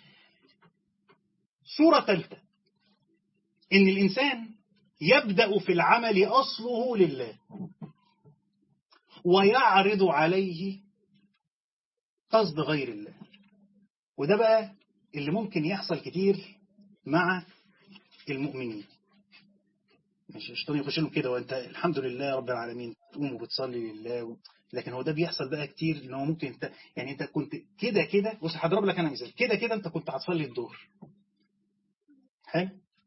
صورة ثالثة ان الانسان يبدأ في العمل اصله لله ويعرض عليه قصد غير الله وده بقى اللي ممكن يحصل كتير مع المؤمنين مش الشيطان يخش لهم كده وانت الحمد لله رب العالمين تقوم وبتصلي لله و... لكن هو ده بيحصل بقى كتير ان هو ممكن انت يعني انت كنت كده كده بص هضرب لك انا مثال كده كده انت كنت هتصلي الظهر حلو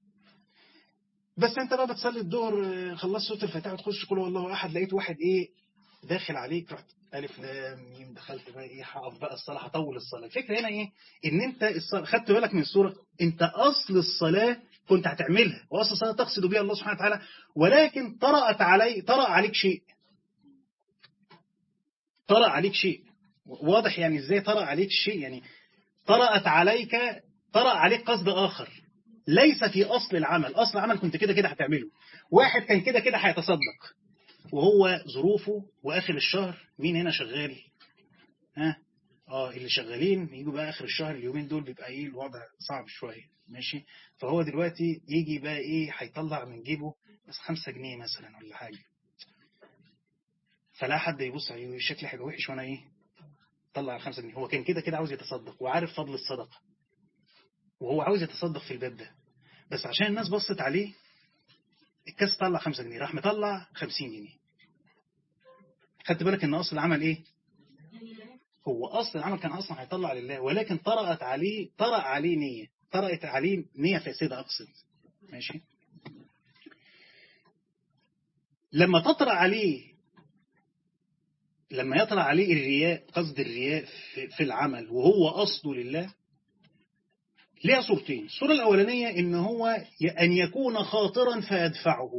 بس انت بقى بتصلي الظهر خلصت صوت الفاتحه وتخش قول والله احد لقيت واحد ايه داخل عليك رحت الف لام ميم دخلت بقى ايه هقف بقى الصلاه هطول الصلاه الفكره هنا ايه ان انت الصلاة خدت بالك من الصوره انت اصل الصلاه كنت هتعملها واصل الصلاه تقصد بها الله سبحانه وتعالى ولكن طرأت علي طرأ عليك شيء طرأ عليك شيء واضح يعني ازاي طرأ عليك شيء يعني طرأت عليك طرأ عليك قصد اخر ليس في اصل العمل اصل العمل كنت كده كده هتعمله واحد كان كده كده هيتصدق وهو ظروفه واخر الشهر مين هنا شغال ها اه اللي شغالين يجوا بقى اخر الشهر اليومين دول بيبقى ايه الوضع صعب شويه ماشي فهو دلوقتي يجي بقى ايه هيطلع من جيبه بس خمسة جنيه مثلا ولا حاجه فلا حد يبص عليه شكلي هيبقى وحش وانا ايه طلع الخمسة جنيه هو كان كده كده عاوز يتصدق وعارف فضل الصدقه وهو عاوز يتصدق في الباب ده بس عشان الناس بصت عليه الكاس طلع 5 جنيه راح مطلع 50 جنيه خدت بالك ان اصل العمل ايه هو اصل العمل كان اصلا هيطلع لله ولكن طرأت عليه طرأ عليه نية طرأت عليه نية فاسدة اقصد ماشي لما تطرأ عليه لما يطرأ عليه الرياء قصد الرياء في, في العمل وهو اصله لله ليها صورتين الصورة الأولانية إن هو أن يكون خاطرا فيدفعه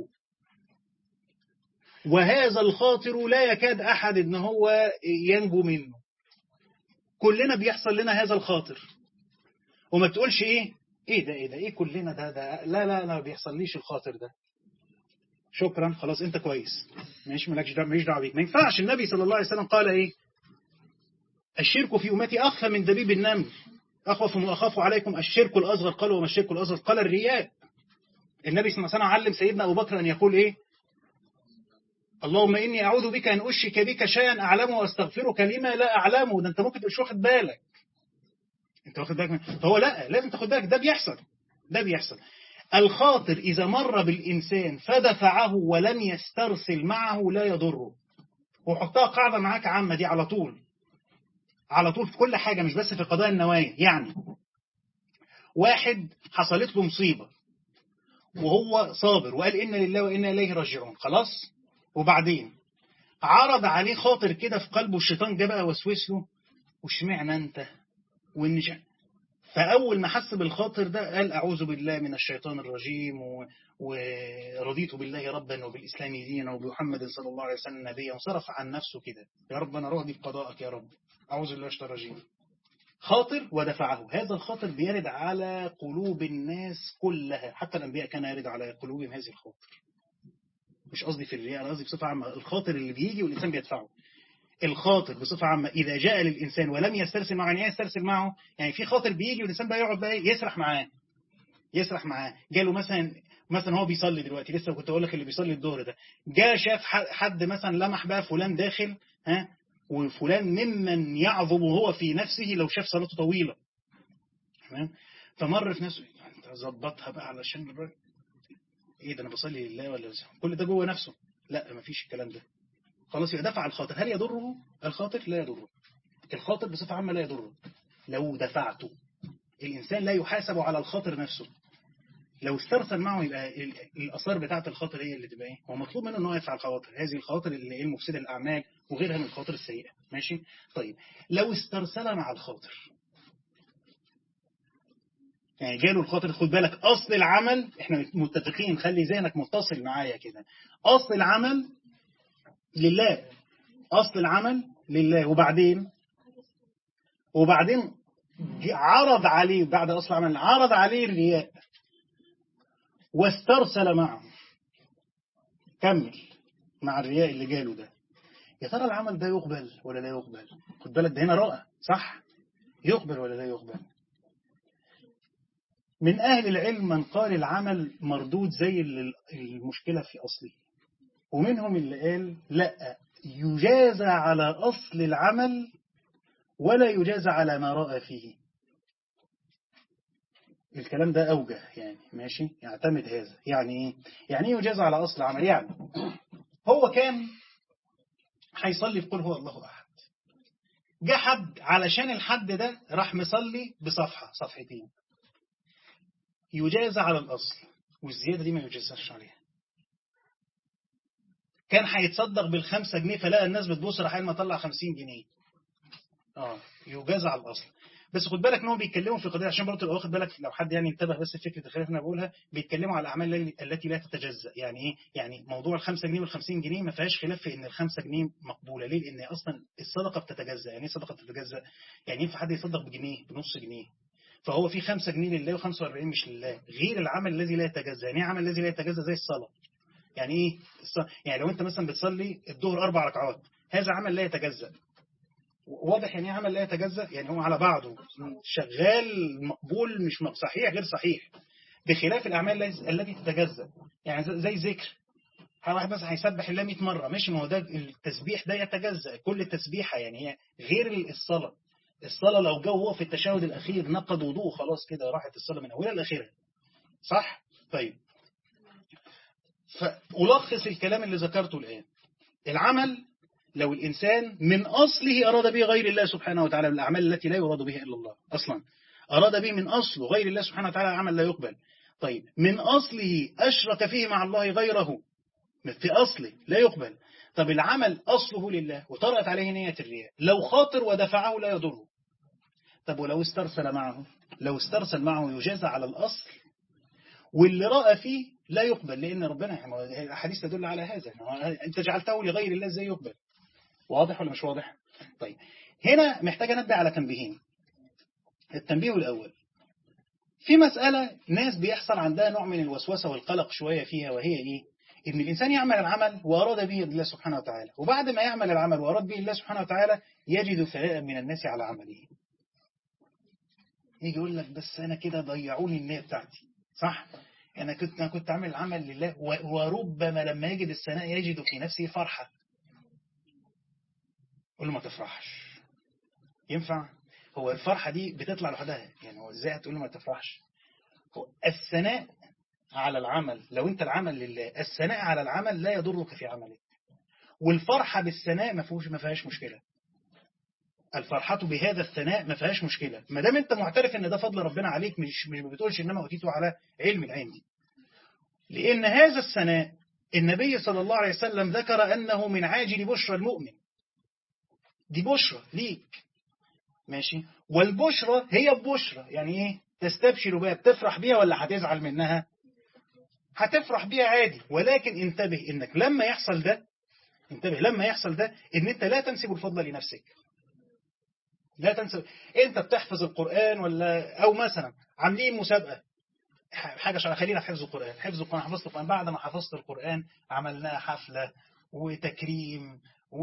وهذا الخاطر لا يكاد أحد إن هو ينجو منه كلنا بيحصل لنا هذا الخاطر وما تقولش إيه إيه ده إيه ده إيه كلنا ده ده لا لا لا بيحصل ليش الخاطر ده شكرا خلاص أنت كويس ماشي مالكش دعوة ماليش دعوة بيك ما ينفعش النبي صلى الله عليه وسلم قال إيه الشرك في أمتي أخفى من دبيب النمل أخوف وأخاف عليكم الشرك الأصغر قال وما الشرك الأصغر قال الرياء النبي صلى الله عليه وسلم علم سيدنا أبو بكر أن يقول إيه اللهم إني أعوذ بك أن أشرك بك شيئا أعلمه وأستغفرك لما لا أعلمه ده أنت ممكن تبقاش واخد بالك أنت واخد بالك فهو لا لازم تاخد بالك ده بيحصل ده بيحصل الخاطر إذا مر بالإنسان فدفعه ولم يسترسل معه لا يضره وحطها قاعدة معاك عامة دي على طول على طول في كل حاجة مش بس في قضايا النوايا يعني واحد حصلت له مصيبة وهو صابر وقال إنا لله وإنا إليه راجعون خلاص وبعدين عرض عليه خاطر كده في قلبه الشيطان جه بقى وسوس له واشمعنى انت وان ش... فاول ما حس بالخاطر ده قال اعوذ بالله من الشيطان الرجيم و... ورضيت بالله ربا وبالاسلام دينا وبمحمد صلى الله عليه وسلم نبيا وصرف عن نفسه كده يا رب انا راضي بقضائك يا رب اعوذ بالله من الشيطان الرجيم خاطر ودفعه هذا الخاطر بيرد على قلوب الناس كلها حتى الانبياء كان يرد على قلوبهم هذه الخاطر مش قصدي في الرياء انا قصدي بصفه عامه الخاطر اللي بيجي والانسان بيدفعه الخاطر بصفه عامه اذا جاء للانسان ولم يسترسل معه يعني ايه يسترسل معه يعني في خاطر بيجي والانسان بقى يقعد بقى يسرح معاه يسرح معاه جاله مثلا مثلا هو بيصلي دلوقتي لسه كنت اقول لك اللي بيصلي الظهر ده جاء شاف حد مثلا لمح بقى فلان داخل ها وفلان ممن يعظم هو في نفسه لو شاف صلاته طويله تمام فمر في نفسه ظبطها بقى علشان الراجل ايه ده انا بصلي لله ولا كل ده جوه نفسه لا ما فيش الكلام ده خلاص يبقى دفع الخاطر هل يضره الخاطر لا يضره الخاطر بصفة عامة لا يضره لو دفعته الإنسان لا يحاسب على الخاطر نفسه لو استرسل معه يبقى ال- الآثار بتاعة الخاطر هي اللي تبقى ايه هو مطلوب منه ان هو يفعل خواطر هذه الخواطر اللي هي المفسدة الأعمال وغيرها من الخواطر السيئة ماشي طيب لو استرسل مع الخاطر يعني جاله الخاطر خد بالك أصل العمل احنا متفقين خلي ذهنك متصل معايا كده أصل العمل لله أصل العمل لله وبعدين وبعدين جه عرض عليه بعد أصل العمل عرض عليه الرياء واسترسل معه كمل مع الرياء اللي جاله ده يا ترى العمل ده يقبل ولا لا يقبل خد بالك ده هنا رأى صح يقبل ولا لا يقبل من أهل العلم من قال العمل مردود زي اللي المشكلة في أصله ومنهم اللي قال لا يجازى على أصل العمل ولا يجازى على ما رأى فيه الكلام ده أوجه يعني ماشي يعتمد هذا يعني إيه يعني إيه يجازى على أصل العمل يعني هو كان هيصلي بقول هو الله أحد جه حد علشان الحد ده راح مصلي بصفحة صفحتين يجازى على الأصل والزيادة دي ما يجازاش عليها كان هيتصدق بالخمسة جنيه فلقى الناس بتبص راح ما طلع خمسين جنيه اه يجازى على الأصل بس خد بالك ان هم بيتكلموا في قضيه عشان برضه تبقى واخد بالك لو حد يعني انتبه بس فكره الخلاف اللي انا بقولها بيتكلموا على الاعمال الل- التي لا تتجزا يعني ايه يعني موضوع الخمسة جنيه والخمسين جنيه ما فيهاش خلاف في ان الخمسة جنيه مقبوله ليه لان اصلا الصدقه بتتجزا يعني ايه صدقه بتتجزا يعني ينفع حد يصدق بجنيه بنص جنيه فهو في 5 جنيه لله و45 مش لله غير العمل الذي لا يتجزا يعني ايه عمل الذي لا يتجزا زي الصلاه يعني ايه الص- يعني لو انت مثلا بتصلي الظهر اربع ركعات هذا عمل لا يتجزا واضح يعني ايه عمل لا يتجزا يعني هو على بعضه شغال مقبول مش م- صحيح غير صحيح بخلاف الاعمال التي- التي تتجزا يعني زي- زي ذكر واحد مثلا هيسبح الله 100 مره ماشي ما هو ده التسبيح ده يتجزا كل تسبيحه يعني هي غير الصلاه الصلاه لو جو هو في التشهد الاخير نقض وضوء خلاص كده راحت الصلاه من اولها لاخرها صح طيب فألخص الكلام اللي ذكرته الآن العمل لو الإنسان من أصله أراد به غير الله سبحانه وتعالى من الأعمال التي لا يراد بها إلا الله أصلا أراد به من أصله غير الله سبحانه وتعالى عمل لا يقبل طيب من أصله أشرك فيه مع الله غيره في أصله لا يقبل طب العمل أصله لله وطرأت عليه نية الرياء لو خاطر ودفعه لا يضره طب ولو استرسل معه لو استرسل معه يجازى على الأصل واللي رأى فيه لا يقبل لأن ربنا ما هو الأحاديث تدل على هذا ما هو أنت جعلته لغير الله ازاي يقبل واضح ولا مش واضح طيب هنا محتاج أنبه على تنبيهين التنبيه الأول في مسألة ناس بيحصل عندها نوع من الوسوسة والقلق شوية فيها وهي إيه إن الإنسان يعمل العمل وأراد به الله سبحانه وتعالى وبعد ما يعمل العمل وأراد به الله سبحانه وتعالى يجد ثناء من الناس على عمله يجي يقول لك بس أنا كده ضيعوني النية بتاعتي صح أنا كنت أنا كنت عامل العمل لله و- وربما لما يجد الثناء يجد في نفسه فرحة قول له ما تفرحش ينفع هو الفرحة دي بتطلع لوحدها يعني هو ازاي هتقول له ما تفرحش هو الثناء على العمل لو انت العمل لله الثناء على العمل لا يضرك في عملك والفرحة بالثناء ما فيهوش ما فيهاش مشكلة الفرحة بهذا الثناء ما فيهاش مشكلة ما دام انت معترف ان ده فضل ربنا عليك مش مش ما بتقولش انما اوتيته على علم العين لان هذا الثناء النبي صلى الله عليه وسلم ذكر انه من عاجل بشرى المؤمن دي بشرى ليك ماشي والبشرى هي البشرى يعني ايه تستبشر بها بتفرح بيها ولا هتزعل منها هتفرح بيها عادي ولكن انتبه انك لما يحصل ده انتبه لما يحصل ده ان انت لا تنسب الفضل لنفسك لا تنسب انت بتحفظ القرآن ولا او مثلا عاملين مسابقة حاجة عشان خلينا في حفظ القرآن حفظ القرآن حفظت القرآن بعد ما حفظت القرآن عملناها حفلة وتكريم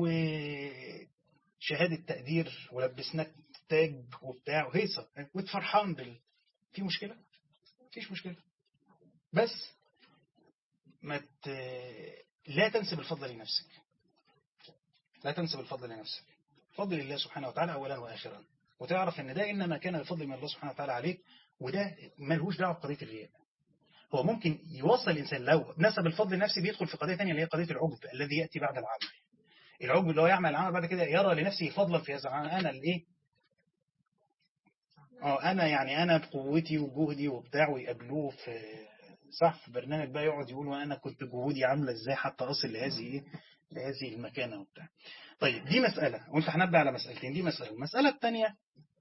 وشهادة تقدير ولبسناك تاج وبتاع وهيصة وانت فرحان بال في مشكلة؟ مفيش مشكلة بس ما ت... لا تنسب الفضل لنفسك لا تنسب الفضل لنفسك فضل الله سبحانه وتعالى أولا وآخرا وتعرف ان ده إنما كان بفضل من الله سبحانه وتعالى عليك وده ملهوش دعوه بقضية الرياء هو ممكن يوصل الإنسان لو نسب الفضل لنفسه بيدخل في قضية ثانيه اللي هي قضية العجب الذي يأتي بعد العمل العجب اللي هو يعمل العمل بعد كده يرى لنفسه فضلا في هذا العمل أنا الإيه اه أنا يعني أنا بقوتي وجهدي وبتاع ويقابلوه في صح في برنامج بقى يقعد يقول وانا كنت جهودي عامله ازاي حتى اصل لهذه ايه لهذه المكانه وبتاع طيب دي مساله وانت هنبدا على مسالتين دي مساله المساله الثانيه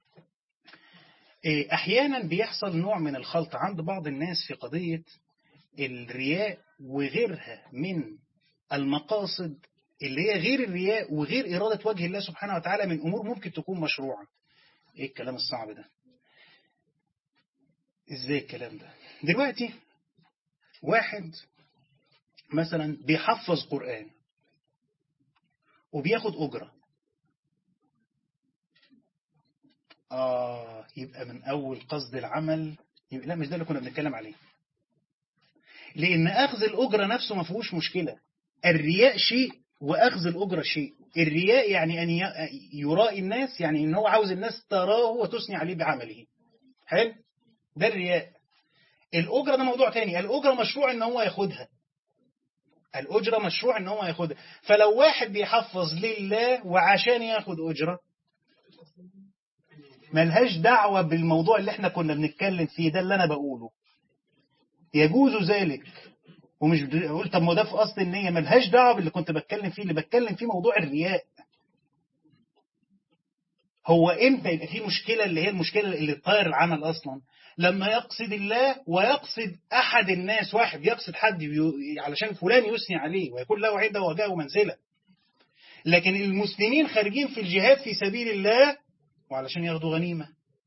احيانا بيحصل نوع من الخلط عند بعض الناس في قضيه الرياء وغيرها من المقاصد اللي هي غير الرياء وغير إرادة وجه الله سبحانه وتعالى من أمور ممكن تكون مشروعة إيه الكلام الصعب ده إزاي الكلام ده دلوقتي واحد مثلا بيحفظ قرآن وبياخد أجرة آه يبقى من أول قصد العمل يبقى لا مش ده اللي كنا بنتكلم عليه لأن أخذ الأجرة نفسه ما فيهوش مشكلة الرياء شيء وأخذ الأجرة شيء الرياء يعني أن يرائي الناس يعني أن هو عاوز الناس تراه وتثني عليه بعمله حلو ده الرياء الأجرة ده موضوع تاني الأجرة مشروع أن هو ياخدها الأجرة مشروع أن هو ياخدها فلو واحد بيحفظ لله وعشان ياخد أجرة ملهاش دعوة بالموضوع اللي احنا كنا بنتكلم فيه ده اللي أنا بقوله يجوز ذلك ومش بقول طب ما ده في اصل النيه ملهاش دعوه باللي كنت بتكلم فيه اللي بتكلم فيه موضوع الرياء هو امتى يبقى في مشكله اللي هي المشكله اللي تطير العمل اصلا لما يقصد الله ويقصد احد الناس واحد يقصد حد علشان فلان يثني عليه ويكون له عده وجاه ومنزله لكن المسلمين خارجين في الجهاد في سبيل الله وعلشان ياخدوا غنيمه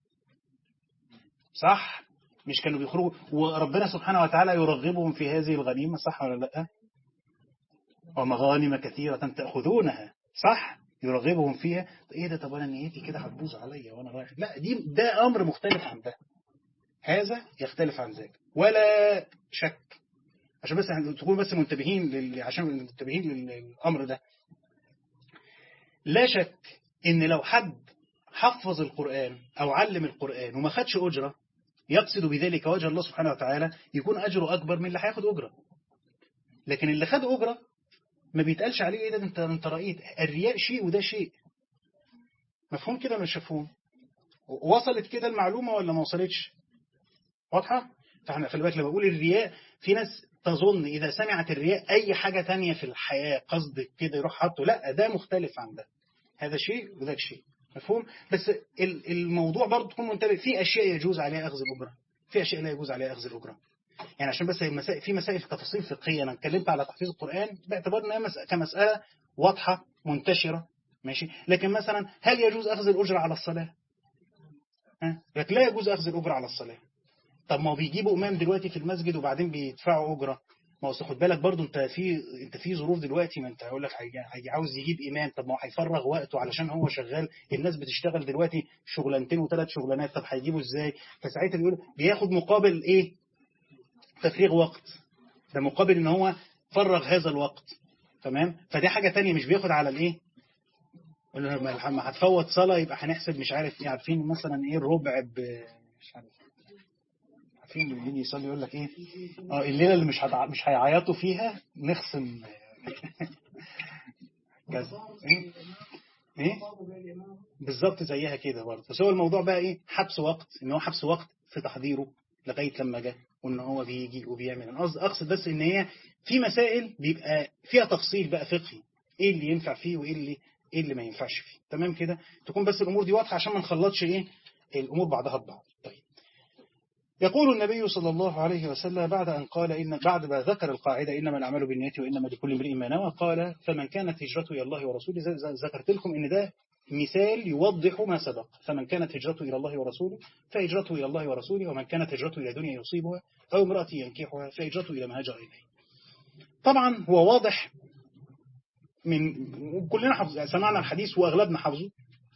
صح مش كانوا بيخرجوا وربنا سبحانه وتعالى يرغبهم في هذه الغنيمة صح ولا لا ومغانم كثيرة تأخذونها صح يرغبهم فيها ايه ده طب انا نيتي كده هتبوظ عليا وانا رايح لا دي ده امر مختلف عن ده هذا يختلف عن ذاك ولا شك عشان بس تكونوا بس منتبهين لل... عشان منتبهين للامر ده لا شك ان لو حد حفظ القرآن او علم القرآن وما خدش اجره يقصد بذلك وجه الله سبحانه وتعالى يكون أجره أكبر من اللي هياخد أجرة لكن اللي خد أجرة ما بيتقالش عليه إيه ده انت انت رأيت الرياء شيء وده شيء مفهوم كده ولا مش مفهوم وصلت كده المعلومة ولا ما وصلتش واضحة فاحنا خلي بالك لما بقول الرياء في ناس تظن إذا سمعت الرياء أي حاجة تانية في الحياة قصد كده يروح حاطه لا ده مختلف عن ده هذا شيء وذاك شيء مفهوم بس الموضوع برضه تكون منتبه في أشياء يجوز عليها أخذ الأجرة في أشياء لا يجوز عليها أخذ الأجرة يعني عشان بس المسائل في مسائل تفاصيل فقهية أنا اتكلمت على تحفيظ القرآن باعتبار أنها كمسألة واضحة منتشرة ماشي لكن مثلا هل يجوز أخذ الأجرة على الصلاة ها لكن لا يجوز أخذ الأجرة على الصلاة طب ما هو بيجيبوا إمام دلوقتي في المسجد وبعدين بيدفعوا أجرة ما هو خد بالك برضه انت في انت في ظروف دلوقتي ما انت هقول لك عاوز يجيب امام طب ما هو هيفرغ وقته علشان هو شغال الناس بتشتغل دلوقتي شغلانتين وثلاث شغلانات طب هيجيبه ازاي فساعتها بيقول بياخد مقابل ايه تفريغ وقت ده مقابل ان هو فرغ هذا الوقت تمام فدي حاجه تانية مش بياخد على الايه لما هتفوت صلاه يبقى هنحسب مش عارف ايه عارفين مثلا ايه الربع ب مش عارف عارفين اللي يجي يصلي يقول لك ايه اه الليله اللي مش هتع... مش هيعيطوا فيها نخصم كذا ايه ايه بالظبط زيها كده برضه بس هو الموضوع بقى ايه حبس وقت ان هو حبس وقت في تحضيره لغايه لما جه وان هو بيجي وبيعمل انا قصد اقصد بس ان هي في مسائل بيبقى فيها تفصيل بقى فقهي ايه اللي ينفع فيه وايه اللي ايه اللي ما ينفعش فيه تمام كده تكون بس الامور دي واضحه عشان ما نخلطش ايه الامور بعضها ببعض طيب يقول النبي صلى الله عليه وسلم بعد أن قال إن بعد ما ذكر القاعدة إنما الأعمال بالنيات وإنما لكل امرئ ما نوى قال فمن كانت هجرته إلى الله ورسوله ذكرت لكم إن ده مثال يوضح ما سبق فمن كانت هجرته إلى الله ورسوله فهجرته إلى الله ورسوله ومن كانت هجرته إلى دنيا يصيبها أو امرأة ينكحها فهجرته إلى ما هاجر إليه طبعا هو واضح من كلنا حفظ سمعنا الحديث وأغلبنا حفظه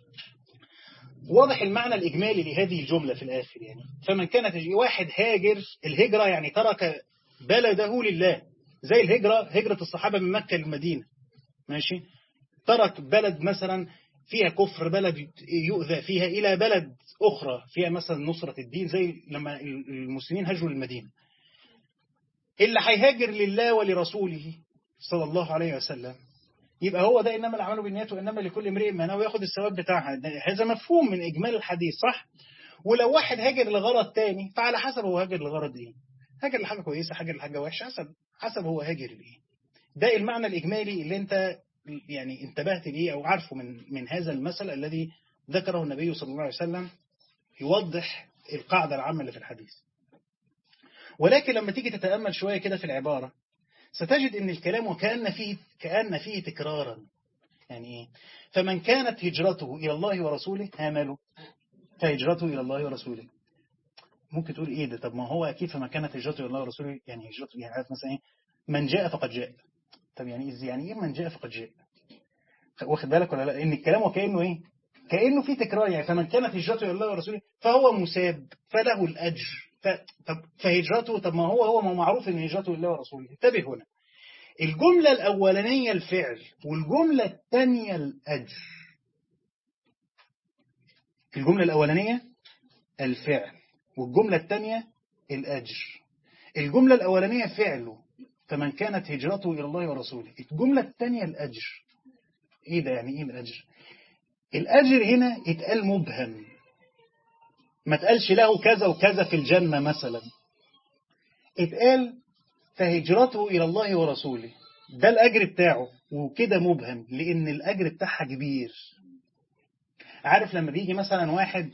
واضح المعنى الإجمالي لهذه الجملة في الآخر يعني فمن كانت واحد هاجر الهجرة يعني ترك بلده لله زي الهجرة هجرة الصحابة من مكة للمدينة ماشي ترك بلد مثلا فيها كفر بلد يؤذى فيها إلى بلد أخرى فيها مثلا نصرة الدين زي لما المسلمين هاجروا للمدينة اللي هيهاجر لله ولرسوله صلى الله عليه وسلم يبقى هو ده إنما الأعمال بالنيات وإنما لكل امرئ ما نوى ياخد الثواب بتاعها هذا مفهوم من إجمال الحديث صح ولو واحد هاجر لغرض تاني فعلى حسب هو هاجر لغرض إيه هاجر لحاجة كويسة هاجر لحاجة وحشة حسب حسب هو هاجر لإيه ده المعنى الإجمالي اللي أنت يعني انتبهت ليه أو عارفه من من هذا المثل الذي ذكره النبي صلى الله عليه وسلم يوضح القاعدة العامة اللي في الحديث ولكن لما تيجي تتأمل شوية كده في العبارة ستجد ان الكلام وكأن فيه كأن فيه تكرارا يعني ايه فمن كانت هجرته إلى الله ورسوله هامله فهجرته إلى الله ورسوله ممكن تقول ايه ده طب ما هو اكيد فما كانت هجرته الى الله ورسوله يعني هجرته يعني عارف مثلا ايه من جاء فقد جاء طب يعني ايه يعني ايه من جاء فقد جاء واخد بالك ولا لا ان الكلام وكانه ايه كانه في تكرار يعني فمن كانت هجرته الى الله ورسوله فهو مساب فله الاجر ف... طب فهجرته طب ما هو هو ما معروف ان هجرته لله ورسوله انتبه هنا الجملة الأولانية الفعل والجملة الثانية الأجر الجملة الأولانية الفعل والجملة الثانية الأجر الجملة الأولانية فعله فمن كانت هجرته إلى الله ورسوله الجملة الثانية الأجر إيه ده يعني إيه الأجر الأجر هنا اتقال مبهم ما تقالش له كذا وكذا في الجنة مثلا اتقال فهجرته إلى الله ورسوله ده الأجر بتاعه وكده مبهم لأن الأجر بتاعها كبير عارف لما بيجي مثلا واحد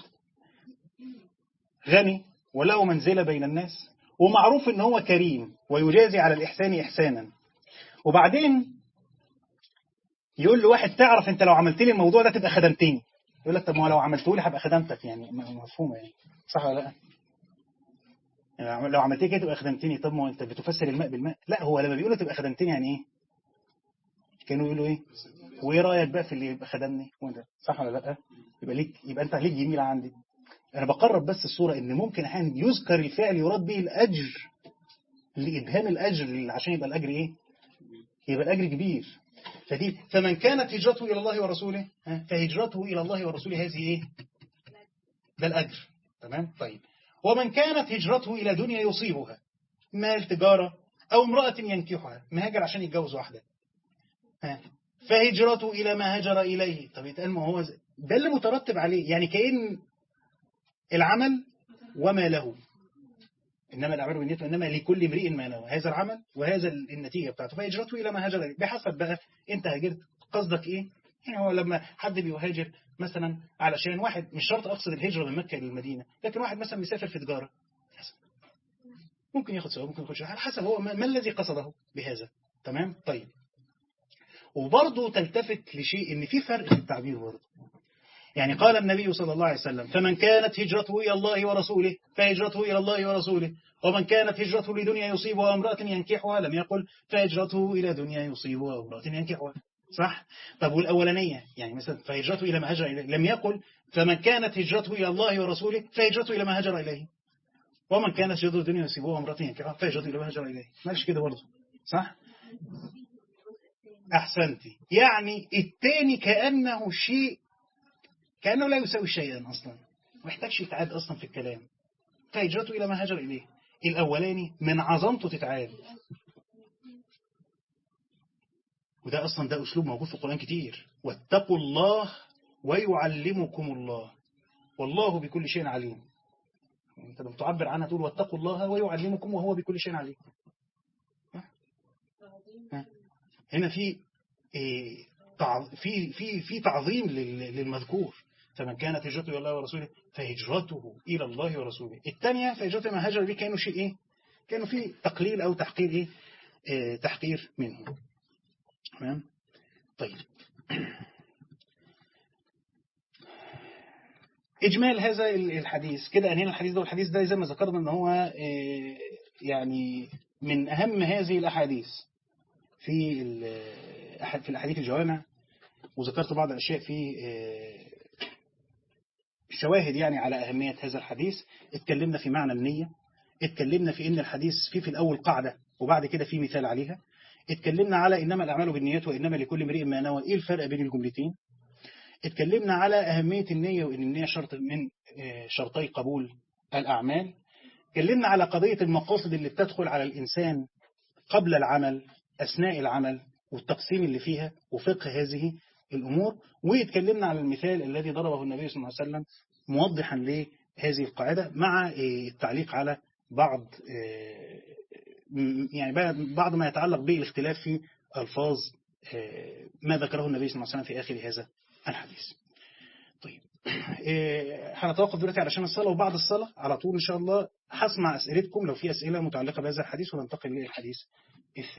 غني وله منزلة بين الناس ومعروف ان هو كريم ويجازي على الإحسان إحسانا وبعدين يقول له واحد تعرف انت لو عملت لي الموضوع ده تبقى خدمتني يقول لك طب ما لو عملته لي هبقى خدمتك يعني مفهومه يعني صح ولا لا يعني لو عملت كده تبقى خدمتني طب ما انت بتفسر الماء بالماء لا هو لما بيقولوا تبقى خدمتني يعني ايه كانوا يقولوا ايه وايه رايك بقى في اللي يبقى خدمني وانت صح ولا لا يبقى ليك يبقى انت ليك جميل عندي انا بقرب بس الصوره ان ممكن احيانا يذكر الفعل يراد به الاجر لابهام الاجر عشان يبقى الاجر ايه يبقى الاجر كبير فدي فمن كانت هجرته الى الله ورسوله فهجرته الى الله ورسوله هذه ايه ده الاجر تمام طيب ومن كانت هجرته إلى دنيا يصيبها مال تجارة أو امرأة ينكحها مهاجر عشان يتجوز واحدة فهجرته إلى ما هجر إليه طب يتقال ما هو ده اللي مترتب عليه يعني كأن العمل وما له إنما الأعمال بالنية وإنما لكل امرئ ما نوى هذا العمل وهذا النتيجة بتاعته فهجرته إلى ما هجر إليه بحسب بقى أنت هاجرت قصدك إيه يعني هو لما حد بيهاجر مثلا علشان واحد مش شرط أقصد الهجرة من مكة للمدينة لكن واحد مثلا مسافر في تجارة ممكن ياخد سواء ممكن ياخد على حسب هو ما الذي قصده بهذا تمام طيب وبرضه تلتفت لشيء ان في فرق في التعبير برضه يعني قال النبي صلى الله عليه وسلم فمن كانت هجرته إلى الله ورسوله فهجرته إلى الله ورسوله ومن كانت هجرته لدنيا يصيبها امرأة ينكحها لم يقل فهجرته إلى دنيا يصيبها امرأة ينكحها صح طب والأولانية يعني مثلا فهجرته إلى ما هجر إليه لم يقل فمن كانت هجرته إلى الله ورسوله فهجرته إلى ما هجر إليه ومن كانت هجرته الدنيا يصيبها امرأة ينكحها فهجرته إلى ما هجر إليه مالش كده برضه صح أحسنتي يعني التاني كأنه شيء كأنه لا يساوي شيئا أصلا محتاجش يتعاد أصلا في الكلام فهجرته إلى ما هجر إليه الأولاني من عظمته تتعاد وده أصلا ده أسلوب موجود في القرآن كتير واتقوا الله ويعلمكم الله والله بكل شيء عليم انت لما تعبر عنها تقول واتقوا الله ويعلمكم وهو بكل شيء عليم هنا في في في في تعظيم للمذكور فمن كانت هجرته الى الله ورسوله فهجرته الى الله ورسوله الثانيه فهجرته ما هاجر به كانوا شيء ايه كانوا في تقليل او تحقير ايه, إيه تحقير منه تمام طيب إجمال هذا الحديث كده أنهينا الحديث ده والحديث ده زي ما ذكرنا أن هو يعني من أهم هذه الأحاديث في في الأحاديث الجوامع وذكرت بعض الأشياء في الشواهد يعني على أهمية هذا الحديث اتكلمنا في معنى النية اتكلمنا في أن الحديث فيه في الأول قاعدة وبعد كده في مثال عليها اتكلمنا على إنما الأعمال بالنيات وإنما لكل امرئ ما نوى إيه الفرق بين الجملتين اتكلمنا على أهمية النية وإن النية شرط من شرطي قبول الأعمال اتكلمنا على قضية المقاصد اللي بتدخل على الإنسان قبل العمل أثناء العمل والتقسيم اللي فيها وفقه هذه الأمور واتكلمنا على المثال الذي ضربه النبي صلى الله عليه وسلم موضحا لهذه القاعدة مع التعليق على بعض يعني بعض ما يتعلق بالاختلاف في ألفاظ ما ذكره النبي صلى الله عليه وسلم في آخر هذا الحديث طيب هنتوقف دلوقتي علشان الصلاة وبعد الصلاة على طول إن شاء الله هسمع أسئلتكم لو في أسئلة متعلقة بهذا الحديث وننتقل للحديث